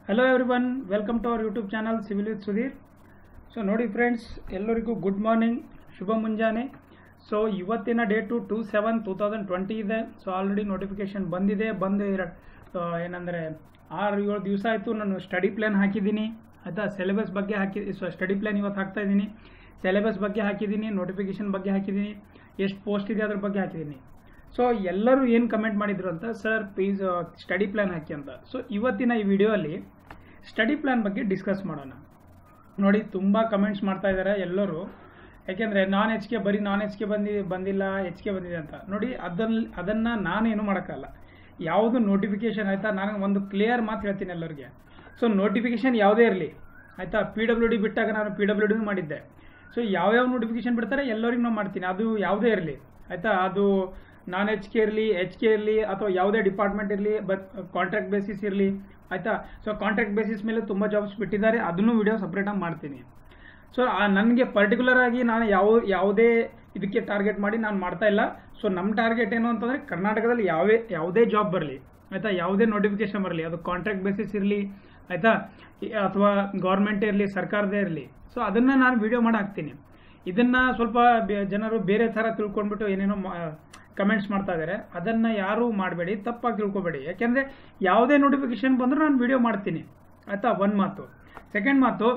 hello everyone welcome to our YouTube channel civil with Sudhir so ನೋಡಿ friends ಎಲ್ಲರಿಗೂ good morning ಶುಭ ಮುಂಜಾನೆ so ಇವತ್ತಿನ date two seven two thousand twenty ಇದೆ so already notification ಬಂದಿದೆ ಬಂದು ಎರಡು ಏನಂದರೆ ಆರು ಏಳು ದಿವಸ ಆಯಿತು ನಾನು ಸ್ಟಡಿ ಪ್ಲ್ಯಾನ್ ಹಾಕಿದ್ದೀನಿ ಆಯಿತಾ ಸಿಲೆಬಸ್ ಬಗ್ಗೆ ಹಾಕಿ ಸ್ಟಡಿ ಪ್ಲ್ಯಾನ್ ಇವತ್ತು ಹಾಕ್ತಾ ಇದ್ದೀನಿ ಸಿಲೆಬಸ್ ಬಗ್ಗೆ ಹಾಕಿದ್ದೀನಿ ನೋಟಿಫಿಕೇಶನ್ ಬಗ್ಗೆ ಹಾಕಿದ್ದೀನಿ ಎಷ್ಟು ಪೋಸ್ಟ್ ಇದೆ ಅದ್ರ ಬಗ್ಗೆ ಹಾಕಿದ್ದೀನಿ ಸೊ ಎಲ್ಲರೂ ಏನು ಕಮೆಂಟ್ ಮಾಡಿದ್ರು ಅಂತ ಸರ್ ಪ್ಲೀಸ್ ಸ್ಟಡಿ ಪ್ಲ್ಯಾನ್ ಹಾಕಿ ಅಂತ ಸೊ ಇವತ್ತಿನ ಈ ವಿಡಿಯೋಲ್ಲಿ ಸ್ಟಡಿ ಪ್ಲ್ಯಾನ್ ಬಗ್ಗೆ ಡಿಸ್ಕಸ್ ಮಾಡೋಣ ನೋಡಿ ತುಂಬ ಕಮೆಂಟ್ಸ್ ಮಾಡ್ತಾ ಇದ್ದಾರೆ ಎಲ್ಲರೂ ಯಾಕೆಂದರೆ ನಾನ್ ಎಚ್ ಕೆ ಬರೀ ನಾನ್ ಎಚ್ ಕೆ ಬಂದಿ ಬಂದಿಲ್ಲ ಎಚ್ ಕೆ ಬಂದಿದೆ ಅಂತ ನೋಡಿ ಅದನ್ನ ಅದನ್ನು ನಾನೇನು ಮಾಡೋಕ್ಕಲ್ಲ ಯಾವುದು ನೋಟಿಫಿಕೇಶನ್ ಆಯಿತಾ ನಾನು ಒಂದು ಕ್ಲಿಯರ್ ಮಾತು ಹೇಳ್ತೀನಿ ಎಲ್ಲರಿಗೆ ಸೊ ನೋಟಿಫಿಕೇಶನ್ ಯಾವುದೇ ಇರಲಿ ಆಯಿತಾ ಪಿ ಡಬ್ಲ್ಯೂ ಡಿ ಬಿಟ್ಟಾಗ ನಾನು ಪಿ ಡಬ್ಲ್ಯೂ ಡಿ ಮಾಡಿದ್ದೆ ಸೊ ಯಾವ್ಯಾವ ನೋಟಿಫಿಕೇಶನ್ ಬಿಡ್ತಾರೆ ಎಲ್ಲರಿಗೂ ನಾವು ಮಾಡ್ತೀನಿ ಅದು ಯಾವುದೇ ಇರಲಿ ಆಯಿತಾ ಅದು ನಾನ್ ಎಚ್ ಕೆ ಇರಲಿ ಎಚ್ ಕೆ ಇರಲಿ ಅಥವಾ ಯಾವುದೇ ಡಿಪಾರ್ಟ್ಮೆಂಟ್ ಇರಲಿ ಬಟ್ ಕಾಂಟ್ರಾಕ್ಟ್ ಬೇಸಿಸ್ ಇರಲಿ ಆಯಿತಾ ಸೊ ಕಾಂಟ್ರಾಕ್ಟ್ ಬೇಸಿಸ್ ಮೇಲೆ ತುಂಬ ಜಾಬ್ಸ್ ಬಿಟ್ಟಿದ್ದಾರೆ ಅದನ್ನು ವಿಡಿಯೋ ಸಪ್ರೇಟಾಗಿ ಮಾಡ್ತೀನಿ ಸೊ ನನಗೆ ಪರ್ಟಿಕ್ಯುಲರ್ ಆಗಿ ನಾನು ಯಾವ ಯಾವುದೇ ಇದಕ್ಕೆ ಟಾರ್ಗೆಟ್ ಮಾಡಿ ನಾನು ಮಾಡ್ತಾ ಇಲ್ಲ ಸೊ ನಮ್ಮ ಟಾರ್ಗೆಟ್ ಏನು ಅಂತಂದರೆ ಕರ್ನಾಟಕದಲ್ಲಿ ಯಾವೇ ಯಾವುದೇ ಜಾಬ್ ಬರಲಿ ಆಯಿತಾ ಯಾವುದೇ ನೋಟಿಫಿಕೇಶನ್ ಬರಲಿ ಅದು ಕಾಂಟ್ರಾಕ್ಟ್ ಬೇಸಿಸ್ ಇರಲಿ ಆಯಿತಾ ಅಥವಾ ಗೌರ್ಮೆಂಟ್ ಇರಲಿ ಸರ್ಕಾರದೇ ಇರಲಿ ಸೊ ಅದನ್ನು ನಾನು ವಿಡಿಯೋ ಮಾಡಿ ಹಾಕ್ತೀನಿ ಇದನ್ನು ಸ್ವಲ್ಪ ಬೆ- ಜನರು ಬೇರೆ ಥರ ತಿಳ್ಕೊಂಡ್ಬಿಟ್ಟು ಏನೇನೋ ಕಮೆಂಟ್ಸ್ ಮಾಡ್ತಾ ಇದ್ದಾರೆ ಅದನ್ನು ಯಾರೂ ಮಾಡಬೇಡಿ ತಪ್ಪಾಗಿ ತಿಳ್ಕೊಬೇಡಿ ಯಾಕೆಂದರೆ ಯಾವುದೇ ನೋಟಿಫಿಕೇಶನ್ ಬಂದರೂ ನಾನು ವಿಡಿಯೋ ಮಾಡ್ತೀನಿ ಆಯಿತಾ ಒಂದು ಮಾತು ಸೆಕೆಂಡ್ ಮಾತು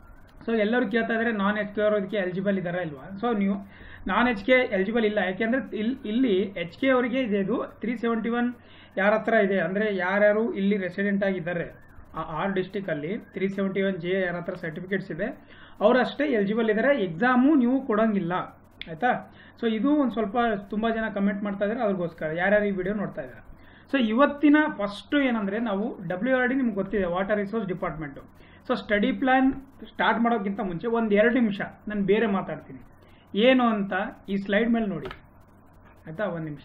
ಸೊ ಎಲ್ಲರೂ ಕೇಳ್ತಾ ಇದ್ದಾರೆ ನಾನ್ ಎಚ್ ಕೆ ಅವರು ಇದಕ್ಕೆ ಎಲಿಜಿಬಲ್ ಇದ್ದಾರಾ ಇಲ್ವಾ ಸೊ ನೀವು ನಾನ್ ಎಚ್ ಕೆ ಎಲಿಜಿಬಲ್ ಇಲ್ಲ ಯಾಕೆಂದರೆ ಇಲ್ಲಿ ಇಲ್ಲಿ ಎಚ್ ಕೆ ಅವರಿಗೆ ಇದೆ ಇದು ತ್ರೀ ಸೆವೆಂಟಿ ಒನ್ ಯಾರ ಹತ್ರ ಇದೆ ಅಂದರೆ ಯಾರ್ಯಾರು ಇಲ್ಲಿ ರೆಸಿಡೆಂಟ್ ಆಗಿದ್ದಾರೆ ಆ ಆರು ಡಿಸ್ಟಿಕಲ್ಲಿ ತ್ರೀ ಸೆವೆಂಟಿ ಒನ್ ಜೆ ಯಾರ ಹತ್ರ ಸರ್ಟಿಫಿಕೇಟ್ಸ್ ಇದೆ ಅವರಷ್ಟೇ ಎಲಿಜಿಬಲ್ ಇದ್ದಾರೆ ಎಕ್ಸಾಮು ನೀವು ಕೊಡೋಂಗಿಲ್ಲ ಆಯಿತಾ ಸೊ ಇದು ಒಂದು ಸ್ವಲ್ಪ ತುಂಬ ಜನ ಕಮೆಂಟ್ ಮಾಡ್ತಾ ಇದ್ದಾರೆ ಅವ್ರಿಗೋಸ್ಕರ ಯಾರ್ಯಾರು ಈ ವಿಡಿಯೋ ನೋಡ್ತಾ ಇದ್ದಾರೆ ಸೊ ಇವತ್ತಿನ ಫಸ್ಟು ಏನಂದರೆ ನಾವು ಡಬ್ಲ್ಯೂ ಆರ್ ಡಿ ನಿಮ್ಗೆ ಗೊತ್ತಿದೆ water resource department so study plan start ಮಾಡೋಕ್ಕಿಂತ ಮುಂಚೆ ಒಂದು ಎರಡು ನಿಮಿಷ ನಾನು ಬೇರೆ ಮಾತಾಡ್ತೀನಿ ಏನು ಅಂತ ಈ ಸ್ಲೈಡ್ ಮೇಲೆ ನೋಡಿ ಆಯಿತಾ ಒಂದು ನಿಮಿಷ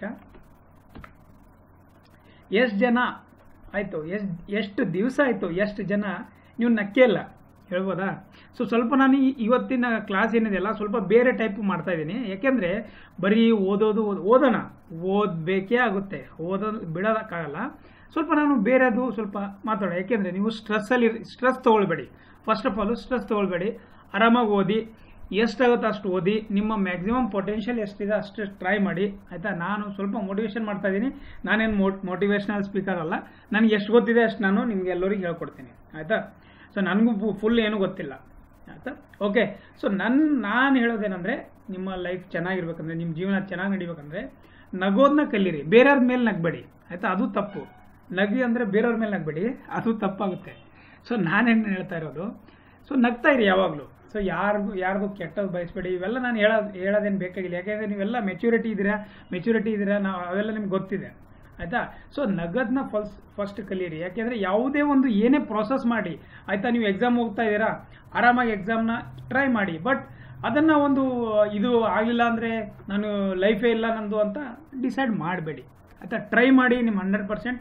ಎಷ್ಟು ಜನ ಆಯಿತು ಎಷ್ಟು ಎಷ್ಟು ದಿವಸ ಆಯಿತು ಎಷ್ಟು ಜನ ನೀವು ನಕ್ಕೆ ಇಲ್ಲ ಹೇಳ್ಬೋದಾ ಸೊ ಸ್ವಲ್ಪ ನಾನು ಈ- ಇವತ್ತಿನ ಕ್ಲಾಸ್ ಏನಿದೆಯಲ್ಲ ಸ್ವಲ್ಪ ಬೇರೆ ಟೈಪ್ ಮಾಡ್ತಾ ಇದ್ದೀನಿ ಯಾಕೆಂದರೆ ಬರೀ ಓದೋದು ಓದ್- ಓದೋಣ ಓದಬೇಕೇ ಆಗುತ್ತೆ ಓದೋದು ಬಿಡೋದಕ್ಕಾಗಲ್ಲ ಸ್ವಲ್ಪ ನಾನು ಬೇರೆದು ಸ್ವಲ್ಪ ಮಾತಾಡೋಣ ಯಾಕೆಂದರೆ ನೀವು ಸ್ಟ್ರೆಸ್ಸಲ್ಲಿ ಸ್ಟ್ರೆಸ್ ತೊಗೊಳ್ಬೇಡಿ ಫಸ್ಟ್ ಆಫ್ ಆಲ್ ಸ್ಟ್ರೆಸ್ ತೊಗೊಳ್ಬೇಡಿ ಆರಾಮಾಗಿ ಓದಿ ಎಷ್ಟಾಗುತ್ತೋ ಅಷ್ಟು ಓದಿ ನಿಮ್ಮ ಮ್ಯಾಕ್ಸಿಮಮ್ ಪೊಟೆನ್ಷಿಯಲ್ ಎಷ್ಟಿದೆ ಅಷ್ಟು ಟ್ರೈ ಮಾಡಿ ಆಯಿತಾ ನಾನು ಸ್ವಲ್ಪ ಮೋಟಿವೇಶನ್ ಮಾಡ್ತಾ ಇದ್ದೀನಿ ನಾನೇನು ಮೋಟ್ ಮೋಟಿವೇಶನಲ್ ಸ್ಪೀಕರ್ ಅಲ್ಲ ನನಗೆ ಎಷ್ಟು ಗೊತ್ತಿದೆ ಅಷ್ಟು ನಾನು ನಿಮ್ಗೆ ಎಲ್ಲರಿಗೂ ಹೇಳ್ಕೊಡ್ತೀನಿ ಆಯಿತಾ ಸೊ ನನಗೂ ಫುಲ್ ಏನೂ ಗೊತ್ತಿಲ್ಲ ಆಯಿತಾ ಓಕೆ ಸೊ ನನ್ನ ನಾನು ಹೇಳೋದೇನೆಂದರೆ ನಿಮ್ಮ ಲೈಫ್ ಚೆನ್ನಾಗಿರ್ಬೇಕಂದ್ರೆ ನಿಮ್ಮ ಜೀವನ ಚೆನ್ನಾಗಿ ನಡಿಬೇಕಂದ್ರೆ ನಗೋದನ್ನ ಕಲೀರಿ ಬೇರೆಯವ್ರ ಮೇಲೆ ನಗಬೇಡಿ ಆಯಿತಾ ಅದು ತಪ್ಪು ನಗಿ ಅಂದರೆ ಬೇರೆಯವ್ರ ಮೇಲೆ ನಗಬೇಡಿ ಅದು ತಪ್ಪಾಗುತ್ತೆ ಸೊ ನಾನೇನು ಹೇಳ್ತಾ ಇರೋದು ಸೊ ನಗ್ತಾ ಇರಿ ಯಾವಾಗಲೂ ಸೊ ಯಾರಿಗೂ ಯಾರಿಗೂ ಕೆಟ್ಟದ್ದು ಬಯಸ್ಬೇಡಿ ಇವೆಲ್ಲ ನಾನು ಹೇಳೋದು ಹೇಳೋದೇನು ಬೇಕಾಗಿಲ್ಲ ಯಾಕೆಂದರೆ ನೀವೆಲ್ಲ ಮೆಚುರಿಟಿ ಇದ್ದೀರಾ ಮೆಚುರಿಟಿ ಇದ್ದೀರಾ ನಾವು ಅವೆಲ್ಲ ನಿಮ್ಗೆ ಗೊತ್ತಿದೆ ಆಯಿತಾ ಸೊ ನಗದನ್ನ ಫಸ್ಟ್ ಫಸ್ಟ್ ಕಲೀರಿ ಯಾಕೆಂದರೆ ಯಾವುದೇ ಒಂದು ಏನೇ ಪ್ರಾಸೆಸ್ ಮಾಡಿ ಆಯಿತಾ ನೀವು ಎಕ್ಸಾಮ್ ಹೋಗ್ತಾ ಇದ್ದೀರಾ ಆರಾಮಾಗಿ ಎಕ್ಸಾಮ್ನ ಟ್ರೈ ಮಾಡಿ ಬಟ್ ಅದನ್ನು ಒಂದು ಇದು ಆಗಲಿಲ್ಲ ಅಂದರೆ ನಾನು ಲೈಫೇ ಇಲ್ಲ ನಂದು ಅಂತ ಡಿಸೈಡ್ ಮಾಡಬೇಡಿ ಆಯಿತಾ ಟ್ರೈ ಮಾಡಿ ನಿಮ್ಮ ಹಂಡ್ರೆಡ್ ಪರ್ಸೆಂಟ್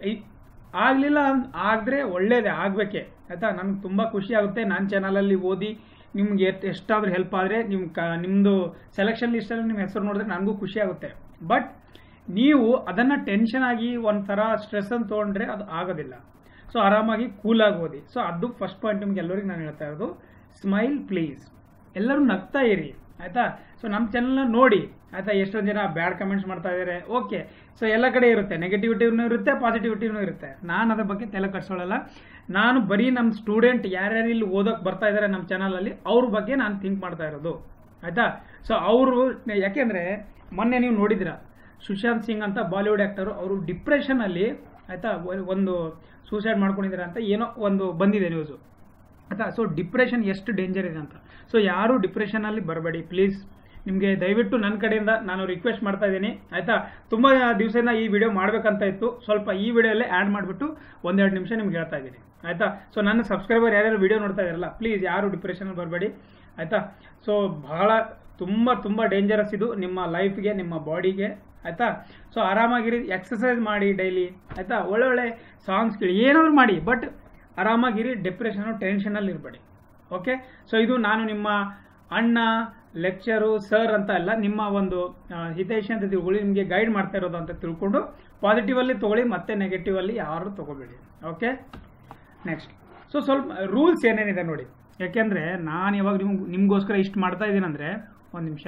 ಆಗಲಿಲ್ಲ ಆದರೆ ಒಳ್ಳೇದೇ ಆಗಬೇಕೆ ಆಯಿತಾ ನನಗೆ ತುಂಬ ಖುಷಿ ಆಗುತ್ತೆ ನನ್ನ ಚಾನಲಲ್ಲಿ ಓದಿ ನಿಮ್ಗೆ ಎಷ್ಟು ಎಷ್ಟಾದರೂ ಹೆಲ್ಪ್ ಆದರೆ ನಿಮ್ಮ ಕ ನಿಮ್ಮದು ಸೆಲೆಕ್ಷನ್ ಲಿಸ್ಟಲ್ಲಿ ನಿಮ್ಮ ಹೆಸರು ನೋಡಿದ್ರೆ ನನಗೂ ಖುಷಿ ಆಗುತ್ತೆ ಬಟ್ ನೀವು ಅದನ್ನು ಟೆನ್ಷನ್ ಆಗಿ ಒಂಥರ ಸ್ಟ್ರೆಸ್ ಅಂತ ತೊಗೊಂಡ್ರೆ ಅದು ಆಗೋದಿಲ್ಲ ಸೊ ಆರಾಮಾಗಿ ಕೂಲಾಗಿ ಓದಿ ಸೊ ಅದು ಫಸ್ಟ್ ಪಾಯಿಂಟ್ ನಿಮ್ಗೆ ಎಲ್ಲರಿಗೂ ನಾನು ಹೇಳ್ತಾ ಇರೋದು ಸ್ಮೈಲ್ ಪ್ಲೀಸ್ ಎಲ್ಲರೂ ನಗ್ತಾ ಇರಿ ಆಯಿತಾ ಸೊ ನಮ್ಮ ಚಾನಲ್ನ ನೋಡಿ ಆಯಿತಾ ಎಷ್ಟೊಂದು ಜನ ಬ್ಯಾಡ್ ಕಮೆಂಟ್ಸ್ ಮಾಡ್ತಾ ಇದ್ದಾರೆ ಓಕೆ ಸೊ ಎಲ್ಲ ಕಡೆ ಇರುತ್ತೆ ನೆಗೆಟಿವಿಟಿನೂ ಇರುತ್ತೆ ಪಾಸಿಟಿವಿಟಿನೂ ಇರುತ್ತೆ ನಾನು ಅದ್ರ ಬಗ್ಗೆ ತಲೆ ಕಟ್ಸೋಳಲ್ಲ ನಾನು ಬರೀ ನಮ್ಮ ಸ್ಟೂಡೆಂಟ್ ಯಾರ್ಯಾರು ಇಲ್ಲಿ ಓದೋಕೆ ಬರ್ತಾ ಇದ್ದಾರೆ ನಮ್ಮ ಚಾನಲಲ್ಲಿ ಅವ್ರ ಬಗ್ಗೆ ನಾನು ಥಿಂಕ್ ಮಾಡ್ತಾ ಇರೋದು ಆಯಿತಾ ಸೊ ಅವರು ಯಾಕೆಂದರೆ ಮೊನ್ನೆ ನೀವು ನೋಡಿದಿರ ಸುಶಾಂತ್ ಸಿಂಗ್ ಅಂತ ಬಾಲಿವುಡ್ ಆ್ಯಕ್ಟರು ಅವರು ಡಿಪ್ರೆಷನಲ್ಲಿ ಆಯಿತಾ ಒಂದು ಸೂಸೈಡ್ ಮಾಡ್ಕೊಂಡಿದ್ದಾರೆ ಅಂತ ಏನೋ ಒಂದು ಬಂದಿದೆ ನ್ಯೂಸು ಆಯಿತಾ ಸೊ ಡಿಪ್ರೆಷನ್ ಎಷ್ಟು ಡೇಂಜರ್ ಇದೆ ಅಂತ ಸೊ ಯಾರು ಡಿಪ್ರೆಷನಲ್ಲಿ ಬರಬೇಡಿ ಪ್ಲೀಸ್ ನಿಮಗೆ ದಯವಿಟ್ಟು ನನ್ನ ಕಡೆಯಿಂದ ನಾನು ರಿಕ್ವೆಸ್ಟ್ ಮಾಡ್ತಾ ಇದ್ದೀನಿ ಆಯಿತಾ ತುಂಬ ದಿವಸದಿಂದ ಈ ವಿಡಿಯೋ ಮಾಡಬೇಕಂತ ಇತ್ತು ಸ್ವಲ್ಪ ಈ ವಿಡಿಯೋಲ್ಲೇ ಆ್ಯಡ್ ಮಾಡಿಬಿಟ್ಟು ಒಂದೆರಡು ನಿಮಿಷ ನಿಮ್ಗೆ ಹೇಳ್ತಾ ಇದ್ದೀನಿ ಆಯಿತಾ ಸೊ ನನ್ನ ಸಬ್ಸ್ಕ್ರೈಬರ್ ಯಾರ್ಯಾರು ವಿಡಿಯೋ ನೋಡ್ತಾ ಇದ್ದಾರಲ್ಲ ಪ್ಲೀಸ್ ಯಾರು ಡಿಪ್ರೆಷನಲ್ಲಿ ಬರಬೇಡಿ ಆಯಿತಾ ಸೊ ಬಹಳ ತುಂಬ ತುಂಬ ಡೇಂಜರಸ್ ಇದು ನಿಮ್ಮ ಲೈಫ್ಗೆ ನಿಮ್ಮ ಬಾಡಿಗೆ ಆಯಿತಾ ಸೊ ಆರಾಮಾಗಿರಿ ಎಕ್ಸಸೈಸ್ ಮಾಡಿ ಡೈಲಿ ಆಯಿತಾ ಒಳ್ಳೊಳ್ಳೆ ಸಾಂಗ್ಸ್ ಕೇಳಿ ಏನಾದ್ರು ಮಾಡಿ ಬಟ್ ಆರಾಮಾಗಿರಿ ಡಿಪ್ರೆಷನು ಟೆನ್ಷನಲ್ಲಿ ಇರಬೇಡಿ ಓಕೆ ಸೊ ಇದು ನಾನು ನಿಮ್ಮ ಅಣ್ಣ ಲೆಕ್ಚರು ಸರ್ ಅಂತ ಅಲ್ಲ ನಿಮ್ಮ ಒಂದು ಆ, ಹಿತೈಷಿ ಅಂತ ತಿಳ್ಕೊಳ್ಳಿ ನಿಮಗೆ ಗೈಡ್ ಮಾಡ್ತಾ ಇರೋದು ಅಂತ ತಿಳ್ಕೊಂಡು ಪಾಸಿಟಿವಲ್ಲಿ ತೊಗೊಳ್ಳಿ ಮತ್ತೆ ನೆಗೆಟಿವಲ್ಲಿ ಯಾರು ತೊಗೋಬೇಡಿ ಓಕೆ ನೆಕ್ಸ್ಟ್ ಸೊ ಸ್ವಲ್ಪ ರೂಲ್ಸ್ ಏನೇನಿದೆ ನೋಡಿ ಯಾಕೆಂದರೆ ನಾನು ಯಾವಾಗ ನಿಮ್ಗೆ ನಿಮಗೋಸ್ಕರ ಇಷ್ಟು ಮಾಡ್ತಾ ಇದ್ದೀನಂದರೆ ಒಂದು ನಿಮಿಷ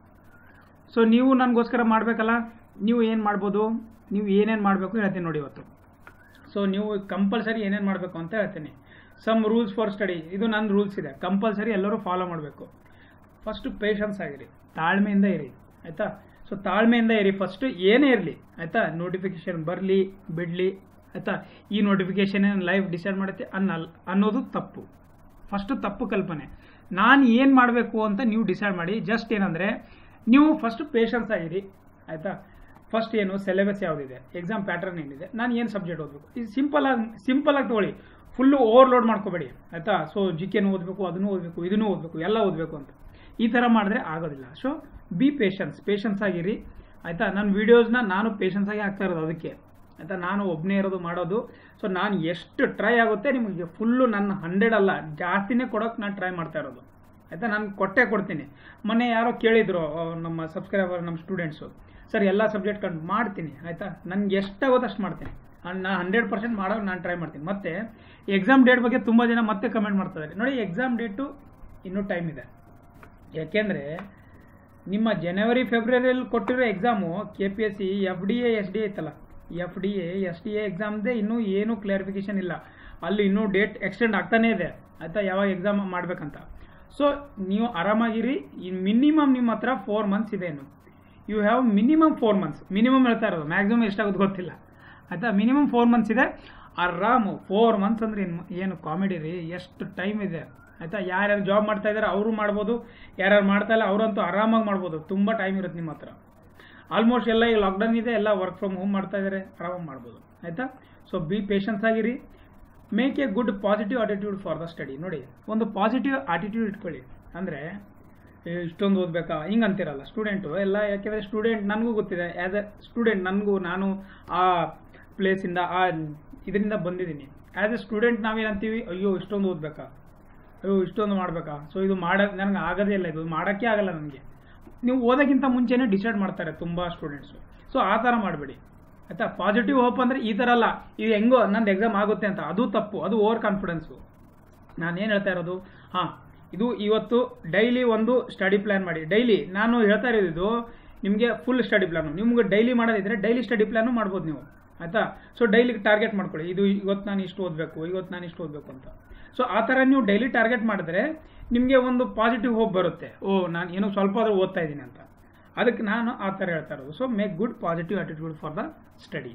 ಸೊ ನೀವು ನನಗೋಸ್ಕರ ಮಾಡಬೇಕಲ್ಲ ನೀವು ಏನು ಮಾಡ್ಬೋದು ನೀವು ಏನೇನು ಮಾಡಬೇಕು ಹೇಳ್ತೀನಿ ನೋಡಿ ಇವತ್ತು ಸೊ ನೀವು ಕಂಪಲ್ಸರಿ ಏನೇನು ಮಾಡಬೇಕು ಅಂತ ಹೇಳ್ತೀನಿ ಸಮ್ ರೂಲ್ಸ್ ಫಾರ್ ಸ್ಟಡಿ ಇದು ನನ್ನ ರೂಲ್ಸ್ ಇದೆ ಕಂಪಲ್ಸರಿ ಎಲ್ಲರೂ ಫಾಲೋ ಮಾಡಬೇಕು ಫಸ್ಟು ಪೇಷನ್ಸ್ ಆಗಿರಿ ತಾಳ್ಮೆಯಿಂದ ಇರಿ ಆಯಿತಾ ಸೊ ತಾಳ್ಮೆಯಿಂದ ಇರಿ ಫಸ್ಟು ಏನೇ ಇರಲಿ ಆಯಿತಾ ನೋಟಿಫಿಕೇಶನ್ ಬರಲಿ ಬಿಡಲಿ ಆಯಿತಾ ಈ ನೋಟಿಫಿಕೇಶನ್ ಲೈಫ್ ಡಿಸೈಡ್ ಮಾಡುತ್ತೆ ಅನ್ನಲ್ ಅನ್ನೋದು ತಪ್ಪು ಫಸ್ಟು ತಪ್ಪು ಕಲ್ಪನೆ ನಾನು ಏನು ಮಾಡಬೇಕು ಅಂತ ನೀವು ಡಿಸೈಡ್ ಮಾಡಿ ಜಸ್ಟ್ ಏನಂದರೆ ನೀವು ಫಸ್ಟ್ ಪೇಷನ್ಸ್ ಆಗಿರಿ ಆಯಿತಾ ಫಸ್ಟ್ ಏನು ಸಿಲೆಬಸ್ ಯಾವುದಿದೆ ಎಕ್ಸಾಮ್ ಪ್ಯಾಟರ್ನ್ ಏನಿದೆ ನಾನು ಏನು ಸಬ್ಜೆಕ್ಟ್ ಓದಬೇಕು ಇದು ಸಿಂಪಲ್ ಆಗಿ ಸಿಂಪಲ್ ಆಗಿ ತೊಗೊಳ್ಳಿ ಫುಲ್ಲು ಓವರ್ಲೋಡ್ ಮಾಡ್ಕೋಬೇಡಿ ಆಯಿತಾ ಸೊ ಜಿ ಕೆನೂ ಓದಬೇಕು ಅದನ್ನು ಓದಬೇಕು ಇದನ್ನು ಓದಬೇಕು ಎಲ್ಲ ಓದಬೇಕು ಅಂತ ಈ ಥರ ಮಾಡಿದ್ರೆ ಆಗೋದಿಲ್ಲ ಸೊ ಬಿ ಪೇಷನ್ಸ್ ಪೇಷನ್ಸ್ ಆಗಿರಿ ಆಯಿತಾ ನನ್ನ ವೀಡಿಯೋಸ್ನ ನಾನು ಪೇಷನ್ಸ್ ಆಗಿ ಹಾಕ್ತಾ ಇರೋದು ಅದಕ್ಕೆ ಆಯಿತಾ ನಾನು ಒಬ್ಬನೇ ಇರೋದು ಮಾಡೋದು ಸೊ ನಾನು ಎಷ್ಟು ಟ್ರೈ ಆಗುತ್ತೆ ನಿಮಗೆ ಫುಲ್ಲು ನನ್ನ ಹಂಡ್ರೆಡ್ ಅಲ್ಲ ಜಾಸ್ತಿನೇ ಕೊಡೋಕೆ ನಾನು ಟ್ರೈ ಮಾಡ್ತಾ ಇರೋದು ಆಯಿತಾ ನಾನು ಕೊಟ್ಟೆ ಕೊಡ್ತೀನಿ ಮೊನ್ನೆ ಯಾರೋ ಕೇಳಿದ್ರು ಆ, ನಮ್ಮ ಸಬ್ಸ್ಕ್ರೈಬರ್ ನಮ್ಮ ಸ್ಟೂಡೆಂಟ್ಸು ಸರ್ ಎಲ್ಲ ಸಬ್ಜೆಕ್ಟ್ ಕಂಡು ಮಾಡ್ತೀನಿ ಆಯಿತಾ ನನಗೆ ಎಷ್ಟಾಗೋದು ಅಷ್ಟು ಮಾಡ್ತೀನಿ ನಾನು ಹಂಡ್ರೆಡ್ ಪರ್ಸೆಂಟ್ ಮಾಡೋಕೆ ನಾನು ಟ್ರೈ ಮಾಡ್ತೀನಿ ಮತ್ತೆ ಎಕ್ಸಾಮ್ ಡೇಟ್ ಬಗ್ಗೆ ತುಂಬ ಜನ ಮತ್ತೆ ಕಮೆಂಟ್ ಮಾಡ್ತಾರೆ ನೋಡಿ ಎಕ್ಸಾಮ್ ಡೇಟು ಇನ್ನೂ ಟೈಮ್ ಇದೆ ಯಾಕೆಂದರೆ ನಿಮ್ಮ ಜನವರಿ ಫೆಬ್ರವರಿಯಲ್ಲಿ ಕೊಟ್ಟಿರೋ exam K P S C F D A S D ಐತಲ್ಲ F D A S D A ಎಕ್ಸಾಮ್ದೇ ಇನ್ನೂ ಏನೂ ಕ್ಲಾರಿಫಿಕೇಶನ್ ಇಲ್ಲ ಅಲ್ಲಿ ಇನ್ನೂ ಡೇಟ್ ಎಕ್ಸ್ಟೆಂಡ್ ಆಗ್ತಾನೇ ಇದೆ ಆಯಿತಾ ಯಾವಾಗ ಎಕ್ಸಾಮ್ ಮಾಡಬೇಕಂತ ಸೊ ನೀವು ಆರಾಮಾಗಿರಿ ಮಿನಿಮಮ್ ನಿಮ್ಮ ಹತ್ರ ಫೋರ್ ಮಂತ್ಸ್ ಇದೆ ಇನ್ನು you have minimum four months minimum ಹೇಳ್ತಾ ಇರೋದು ಮ್ಯಾಕ್ಸಿಮಮ್ ಎಷ್ಟಾಗೋದು ಗೊತ್ತಿಲ್ಲ ಆಯಿತಾ ಮಿನಿಮಮ್ ಫೋರ್ ಮಂತ್ಸ್ ಇದೆ ಆರಾಮು ಫೋರ್ ಮಂತ್ಸ್ ಅಂದ್ರೆ ಏನು ಏನು ಕಾಮಿಡಿ ರೀ ಎಷ್ಟು ಟೈಮ್ ಇದೆ ಆಯಿತಾ ಯಾರ್ಯಾರು ಜಾಬ್ ಮಾಡ್ತಾ ಇದ್ದಾರೆ ಅವರು ಮಾಡ್ಬೋದು ಯಾರ್ಯಾರು ಮಾಡ್ತಾ ಇಲ್ಲ ಅವರಂತೂ ಆರಾಮಾಗಿ ಮಾಡ್ಬೋದು ತುಂಬ ಟೈಮ್ ಇರುತ್ತೆ ನಿಮ್ಮ ಹತ್ರ ಆಲ್ಮೋಸ್ಟ್ ಎಲ್ಲ ಈ ಲಾಕ್ಡೌನ್ ಇದೆ ಎಲ್ಲ ವರ್ಕ್ ಫ್ರಮ್ ಹೋಮ್ ಮಾಡ್ತಾ ಇದ್ದಾರೆ ಆರಾಮಾಗಿ ಮಾಡ್ಬೋದು ಆಯಿತಾ ಸೊ ಬಿ ಪೇಷನ್ಸ್ ಆಗಿರಿ make a good positive attitude for the study ನೋಡಿ ಒಂದು ಪಾಸಿಟಿವ್ ಆಟಿಟ್ಯೂಡ್ ಇಟ್ಕೊಳ್ಳಿ ಅಂದರೆ ಇಷ್ಟೊಂದು ಓದಬೇಕಾ ಹಿಂಗೆ ಅಂತಿರಲ್ಲ ಸ್ಟೂಡೆಂಟು ಎಲ್ಲ ಯಾಕೆಂದರೆ ಸ್ಟೂಡೆಂಟ್ ನನಗೂ ಗೊತ್ತಿದೆ ಆ್ಯಸ್ ಎ ಸ್ಟೂಡೆಂಟ್ ನನಗೂ ನಾನು ಆ ಪ್ಲೇಸಿಂದ ಆ ಇದರಿಂದ ಬಂದಿದ್ದೀನಿ ಆ್ಯಸ್ ಎ ಸ್ಟೂಡೆಂಟ್ ನಾವೇನಂತೀವಿ ಅಯ್ಯೋ ಇಷ್ಟೊಂದು ಓದಬೇಕಾ ಅಯ್ಯೋ ಇಷ್ಟೊಂದು ಮಾಡಬೇಕಾ ಸೊ ಇದು ಮಾಡೋಕ್ಕೆ ನನಗೆ ಆಗೋದೇ ಇಲ್ಲ ಇದು ಮಾಡೋಕ್ಕೆ ಆಗಲ್ಲ ನನಗೆ ನೀವು ಓದೋಕ್ಕಿಂತ ಮುಂಚೆನೇ ಡಿಸೈಡ್ ಮಾಡ್ತಾರೆ ತುಂಬ ಸ್ಟೂಡೆಂಟ್ಸು ಸೊ ಆ ಥರ ಮಾಡಬೇಡಿ ಆಯಿತಾ ಪಾಸಿಟಿವ್ ಹೋಪ್ ಅಂದರೆ ಈ ಥರ ಅಲ್ಲ ಇದು ಹೆಂಗೋ ನಂದು ಎಕ್ಸಾಮ್ ಆಗುತ್ತೆ ಅಂತ ಅದು ತಪ್ಪು ಅದು ಓವರ್ ಕಾನ್ಫಿಡೆನ್ಸು ನಾನು ಏನು ಹೇಳ್ತಾ ಇರೋದು ಹಾಂ ಇದು ಇವತ್ತು ಡೈಲಿ ಒಂದು ಸ್ಟಡಿ ಪ್ಲ್ಯಾನ್ ಮಾಡಿ ಡೈಲಿ ನಾನು ಹೇಳ್ತಾ ಇರೋದು ನಿಮಗೆ ಫುಲ್ ಸ್ಟಡಿ ಪ್ಲಾನು ನಿಮ್ಗೆ ಡೈಲಿ ಮಾಡೋದಿದ್ರೆ ಡೈಲಿ ಸ್ಟಡಿ ಪ್ಲಾನು ಮಾಡ್ಬೋದು ನೀವು ಆಯಿತಾ ಸೊ ಡೈಲಿ ಟಾರ್ಗೆಟ್ ಮಾಡ್ಕೊಳ್ಳಿ ಇದು ಇವತ್ತು ನಾನು ಇಷ್ಟು ಓದಬೇಕು ಇವತ್ತು ನಾನು ಇಷ್ಟು ಓದಬೇಕು ಅಂತ ಸೊ ಆ ಥರ ನೀವು ಡೈಲಿ ಟಾರ್ಗೆಟ್ ಮಾಡಿದ್ರೆ ನಿಮಗೆ ಒಂದು ಪಾಸಿಟಿವ್ ಹೋಪ್ ಬರುತ್ತೆ ಓ ನಾನು ಏನೋ ಸ್ವಲ್ಪ ಆದರೂ ಓದ್ತಾ ಇದ್ದೀನಿ ಅಂತ ಅದಕ್ಕೆ ನಾನು ಆ ಥರ ಹೇಳ್ತಾ ಇರೋದು so make good positive attitude for the study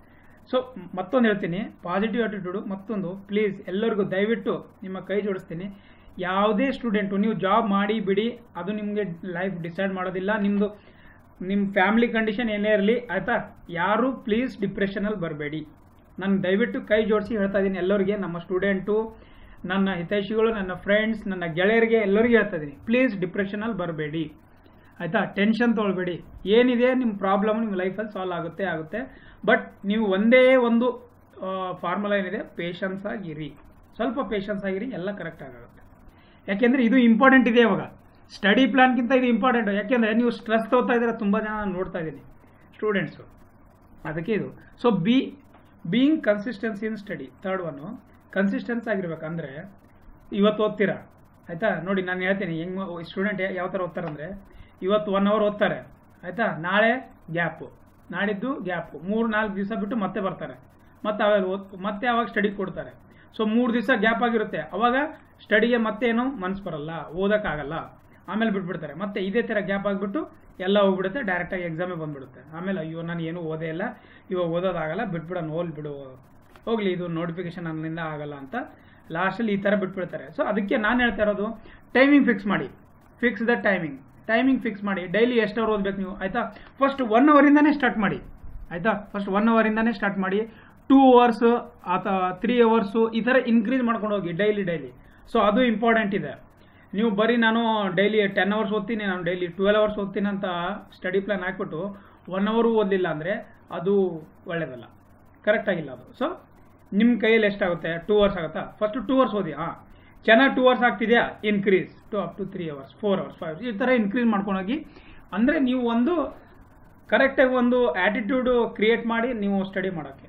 so ಮತ್ತೊಂದು ಹೇಳ್ತೀನಿ ಪಾಸಿಟಿವ್ ಆಟಿಟ್ಯೂಡು ಮತ್ತೊಂದು ಪ್ಲೀಸ್ ಎಲ್ಲರಿಗೂ ದಯವಿಟ್ಟು ನಿಮ್ಮ ಕೈ ಜೋಡಿಸ್ತೀನಿ ಯಾವುದೇ ಸ್ಟೂಡೆಂಟು ನೀವು ಜಾಬ್ ಮಾಡಿ ಬಿಡಿ ಅದು ನಿಮಗೆ ಲೈಫ್ ಡಿಸೈಡ್ ಮಾಡೋದಿಲ್ಲ ನಿಮ್ಮದು ನಿಮ್ಮ ಫ್ಯಾಮಿಲಿ ಕಂಡೀಷನ್ ಏನೇ ಇರಲಿ ಆಯಿತಾ ಯಾರು ಪ್ಲೀಸ್ ಡಿಪ್ರೆಷನಲ್ಲಿ ಬರಬೇಡಿ ನಾನು ದಯವಿಟ್ಟು ಕೈ ಜೋಡಿಸಿ ಹೇಳ್ತಾ ಇದ್ದೀನಿ ಎಲ್ಲರಿಗೆ ನಮ್ಮ ಸ್ಟೂಡೆಂಟು ನನ್ನ ಹಿತೈಷಿಗಳು ನನ್ನ ಫ್ರೆಂಡ್ಸ್ ನನ್ನ ಗೆಳೆಯರಿಗೆ ಎಲ್ಲರಿಗೂ ಹೇಳ್ತಾ ಇದ್ದೀನಿ ಪ್ಲೀಸ್ ಡಿಪ್ರೆಷನಲ್ಲಿ ಬರಬೇಡಿ ಆಯಿತಾ ಟೆನ್ಷನ್ ತೊಗೊಳ್ಬೇಡಿ ಏನಿದೆ ನಿಮ್ಮ ಪ್ರಾಬ್ಲಮ್ ನಿಮ್ಮ ಲೈಫಲ್ಲಿ ಸಾಲ್ವ್ ಆಗುತ್ತೆ ಆಗುತ್ತೆ ಬಟ್ ನೀವು ಒಂದೇ ಒಂದು ಫಾರ್ಮುಲಾ ಏನಿದೆ ಪೇಷನ್ಸ್ ಆಗಿರಿ ಸ್ವಲ್ಪ ಪೇಷನ್ಸ್ ಆಗಿರಿ ಎಲ್ಲ ಕರೆಕ್ಟ್ ಆಗುತ್ತೆ ಯಾಕೆಂದರೆ ಇದು ಇಂಪಾರ್ಟೆಂಟ್ ಇದೆ ಇವಾಗ ಸ್ಟಡಿ ಪ್ಲಾನ್ಗಿಂತ ಇದು ಇಂಪಾರ್ಟೆಂಟ್ ಯಾಕೆಂದರೆ ನೀವು ಸ್ಟ್ರೆಸ್ ತಗೋತಾ ಇದ್ದೀರಾ ತುಂಬ ಜನ ನಾನು ನೋಡ್ತಾ ಇದ್ದೀನಿ ಸ್ಟೂಡೆಂಟ್ಸು ಅದಕ್ಕೆ ಇದು so be being consistency in study third one consistence ಆಗಿರ್ಬೇಕಂದ್ರೆ ಇವತ್ತು ಓದ್ತೀರಾ ಆಯಿತಾ ನೋಡಿ ನಾನು ಹೇಳ್ತೀನಿ ಹೆಂಗೆ ಸ್ಟೂಡೆಂಟ್ ಯಾವ ಥರ ಓದ್ತಾರಂದ್ರೆ ಇವತ್ತು ಒನ್ ಅವರ್ ಓದ್ತಾರೆ ಆಯಿತಾ ನಾಳೆ ಗ್ಯಾಪು ನಾಡಿದ್ದು ಗ್ಯಾಪು ಮೂರು ನಾಲ್ಕು ದಿವಸ ಬಿಟ್ಟು ಮತ್ತೆ ಬರ್ತಾರೆ ಮತ್ತೆ ಅವಾಗ ಓದ್ ಮತ್ತೆ ಅವಾಗ ಸ್ಟಡಿ ಕೊಡ್ತಾರೆ ಸೊ ಮೂರು ದಿವಸ ಗ್ಯಾಪ್ ಆಗಿರುತ್ತೆ ಅವಾಗ ಸ್ಟಡಿಗೆ ಮತ್ತೆ ಏನು ಮನ್ಸು ಬರಲ್ಲ ಓದೋಕ್ಕಾಗಲ್ಲ ಆಮೇಲೆ ಬಿಟ್ಬಿಡ್ತಾರೆ ಮತ್ತೆ ಇದೇ ಥರ ಗ್ಯಾಪ್ ಆಗಿಬಿಟ್ಟು ಎಲ್ಲ ಹೋಗ್ಬಿಡುತ್ತೆ ಡೈರೆಕ್ಟಾಗಿ ಎಕ್ಸಾಮೇ ಬಂದ್ಬಿಡುತ್ತೆ ಆಮೇಲೆ ಅಯ್ಯೋ ನಾನು ಏನೂ ಓದೇ ಇಲ್ಲ ಇವಾಗ ಓದೋದಾಗಲ್ಲ ಬಿಟ್ಬಿಡೋಣ ಹೋಲ್ ಬಿಡು ಹೋಗ್ಲಿ ಇದು ನೋಟಿಫಿಕೇಶನ್ ನನ್ನಿಂದ ಆಗಲ್ಲ ಅಂತ ಲಾಸ್ಟಲ್ಲಿ ಈ ಥರ ಬಿಟ್ಬಿಡ್ತಾರೆ ಸೊ ಅದಕ್ಕೆ ನಾನು ಹೇಳ್ತಾ ಇರೋದು ಟೈಮಿಂಗ್ ಫಿಕ್ಸ್ ಮಾಡಿ fix the timing timing fix ಮಾಡಿ ಡೈಲಿ ಎಷ್ಟು ಅವರ್ ಓದಬೇಕು ನೀವು ಆಯಿತಾ ಫಸ್ಟ್ ಒನ್ ಅವರಿಂದನೇ ಸ್ಟಾರ್ಟ್ ಮಾಡಿ ಆಯಿತಾ ಫಸ್ಟ್ ಒನ್ ಅವರಿಂದನೇ ಸ್ಟಾರ್ಟ್ ಮಾಡಿ ಟೂ ಅವರ್ಸ್ ಅಥವಾ ತ್ರೀ ಅವರ್ಸು ಈ ಥರ ಇನ್ಕ್ರೀಸ್ ಮಾಡ್ಕೊಂಡು ಹೋಗಿ ಡೈಲಿ ಡೈಲಿ ಸೊ ಅದು ಇಂಪಾರ್ಟೆಂಟ್ ಇದೆ ನೀವು ಬರೀ ನಾನು ಡೈಲಿ ಟೆನ್ ಅವರ್ಸ್ ಓದ್ತೀನಿ ನಾನು ಡೈಲಿ ಟ್ವೆಲ್ ಅವರ್ಸ್ ಓದ್ತೀನಿ ಅಂತ ಸ್ಟಡಿ ಪ್ಲಾನ್ ಹಾಕ್ಬಿಟ್ಟು ಒನ್ ಅವರು ಓದಲಿಲ್ಲ ಅಂದರೆ ಅದು ಒಳ್ಳೇದಲ್ಲ ಕರೆಕ್ಟ್ ಆಗಿಲ್ಲ ಅದು ಸೊ ನಿಮ್ಮ ಕೈಯಲ್ಲಿ ಎಷ್ಟಾಗುತ್ತೆ ಟೂ ಅವರ್ಸ್ ಆಗುತ್ತಾ ಫಸ್ಟ್ ಟೂ ಅವರ್ಸ್ ಓದಿ ಹಾಂ ಚೆನ್ನಾಗಿ ಟೂ ಅವರ್ಸ್ ಆಗ್ತಿದೆಯಾ increase to up to three hours four hours five ಈ ಥರ ಇನ್ಕ್ರೀಸ್ ಮಾಡ್ಕೊಂಡೋಗಿ ಅಂದರೆ ನೀವು ಒಂದು ಕರೆಕ್ಟಾಗಿ ಒಂದು ಆ್ಯಟಿಟ್ಯೂಡು ಕ್ರಿಯೇಟ್ ಮಾಡಿ ನೀವು ಸ್ಟಡಿ ಮಾಡೋಕ್ಕೆ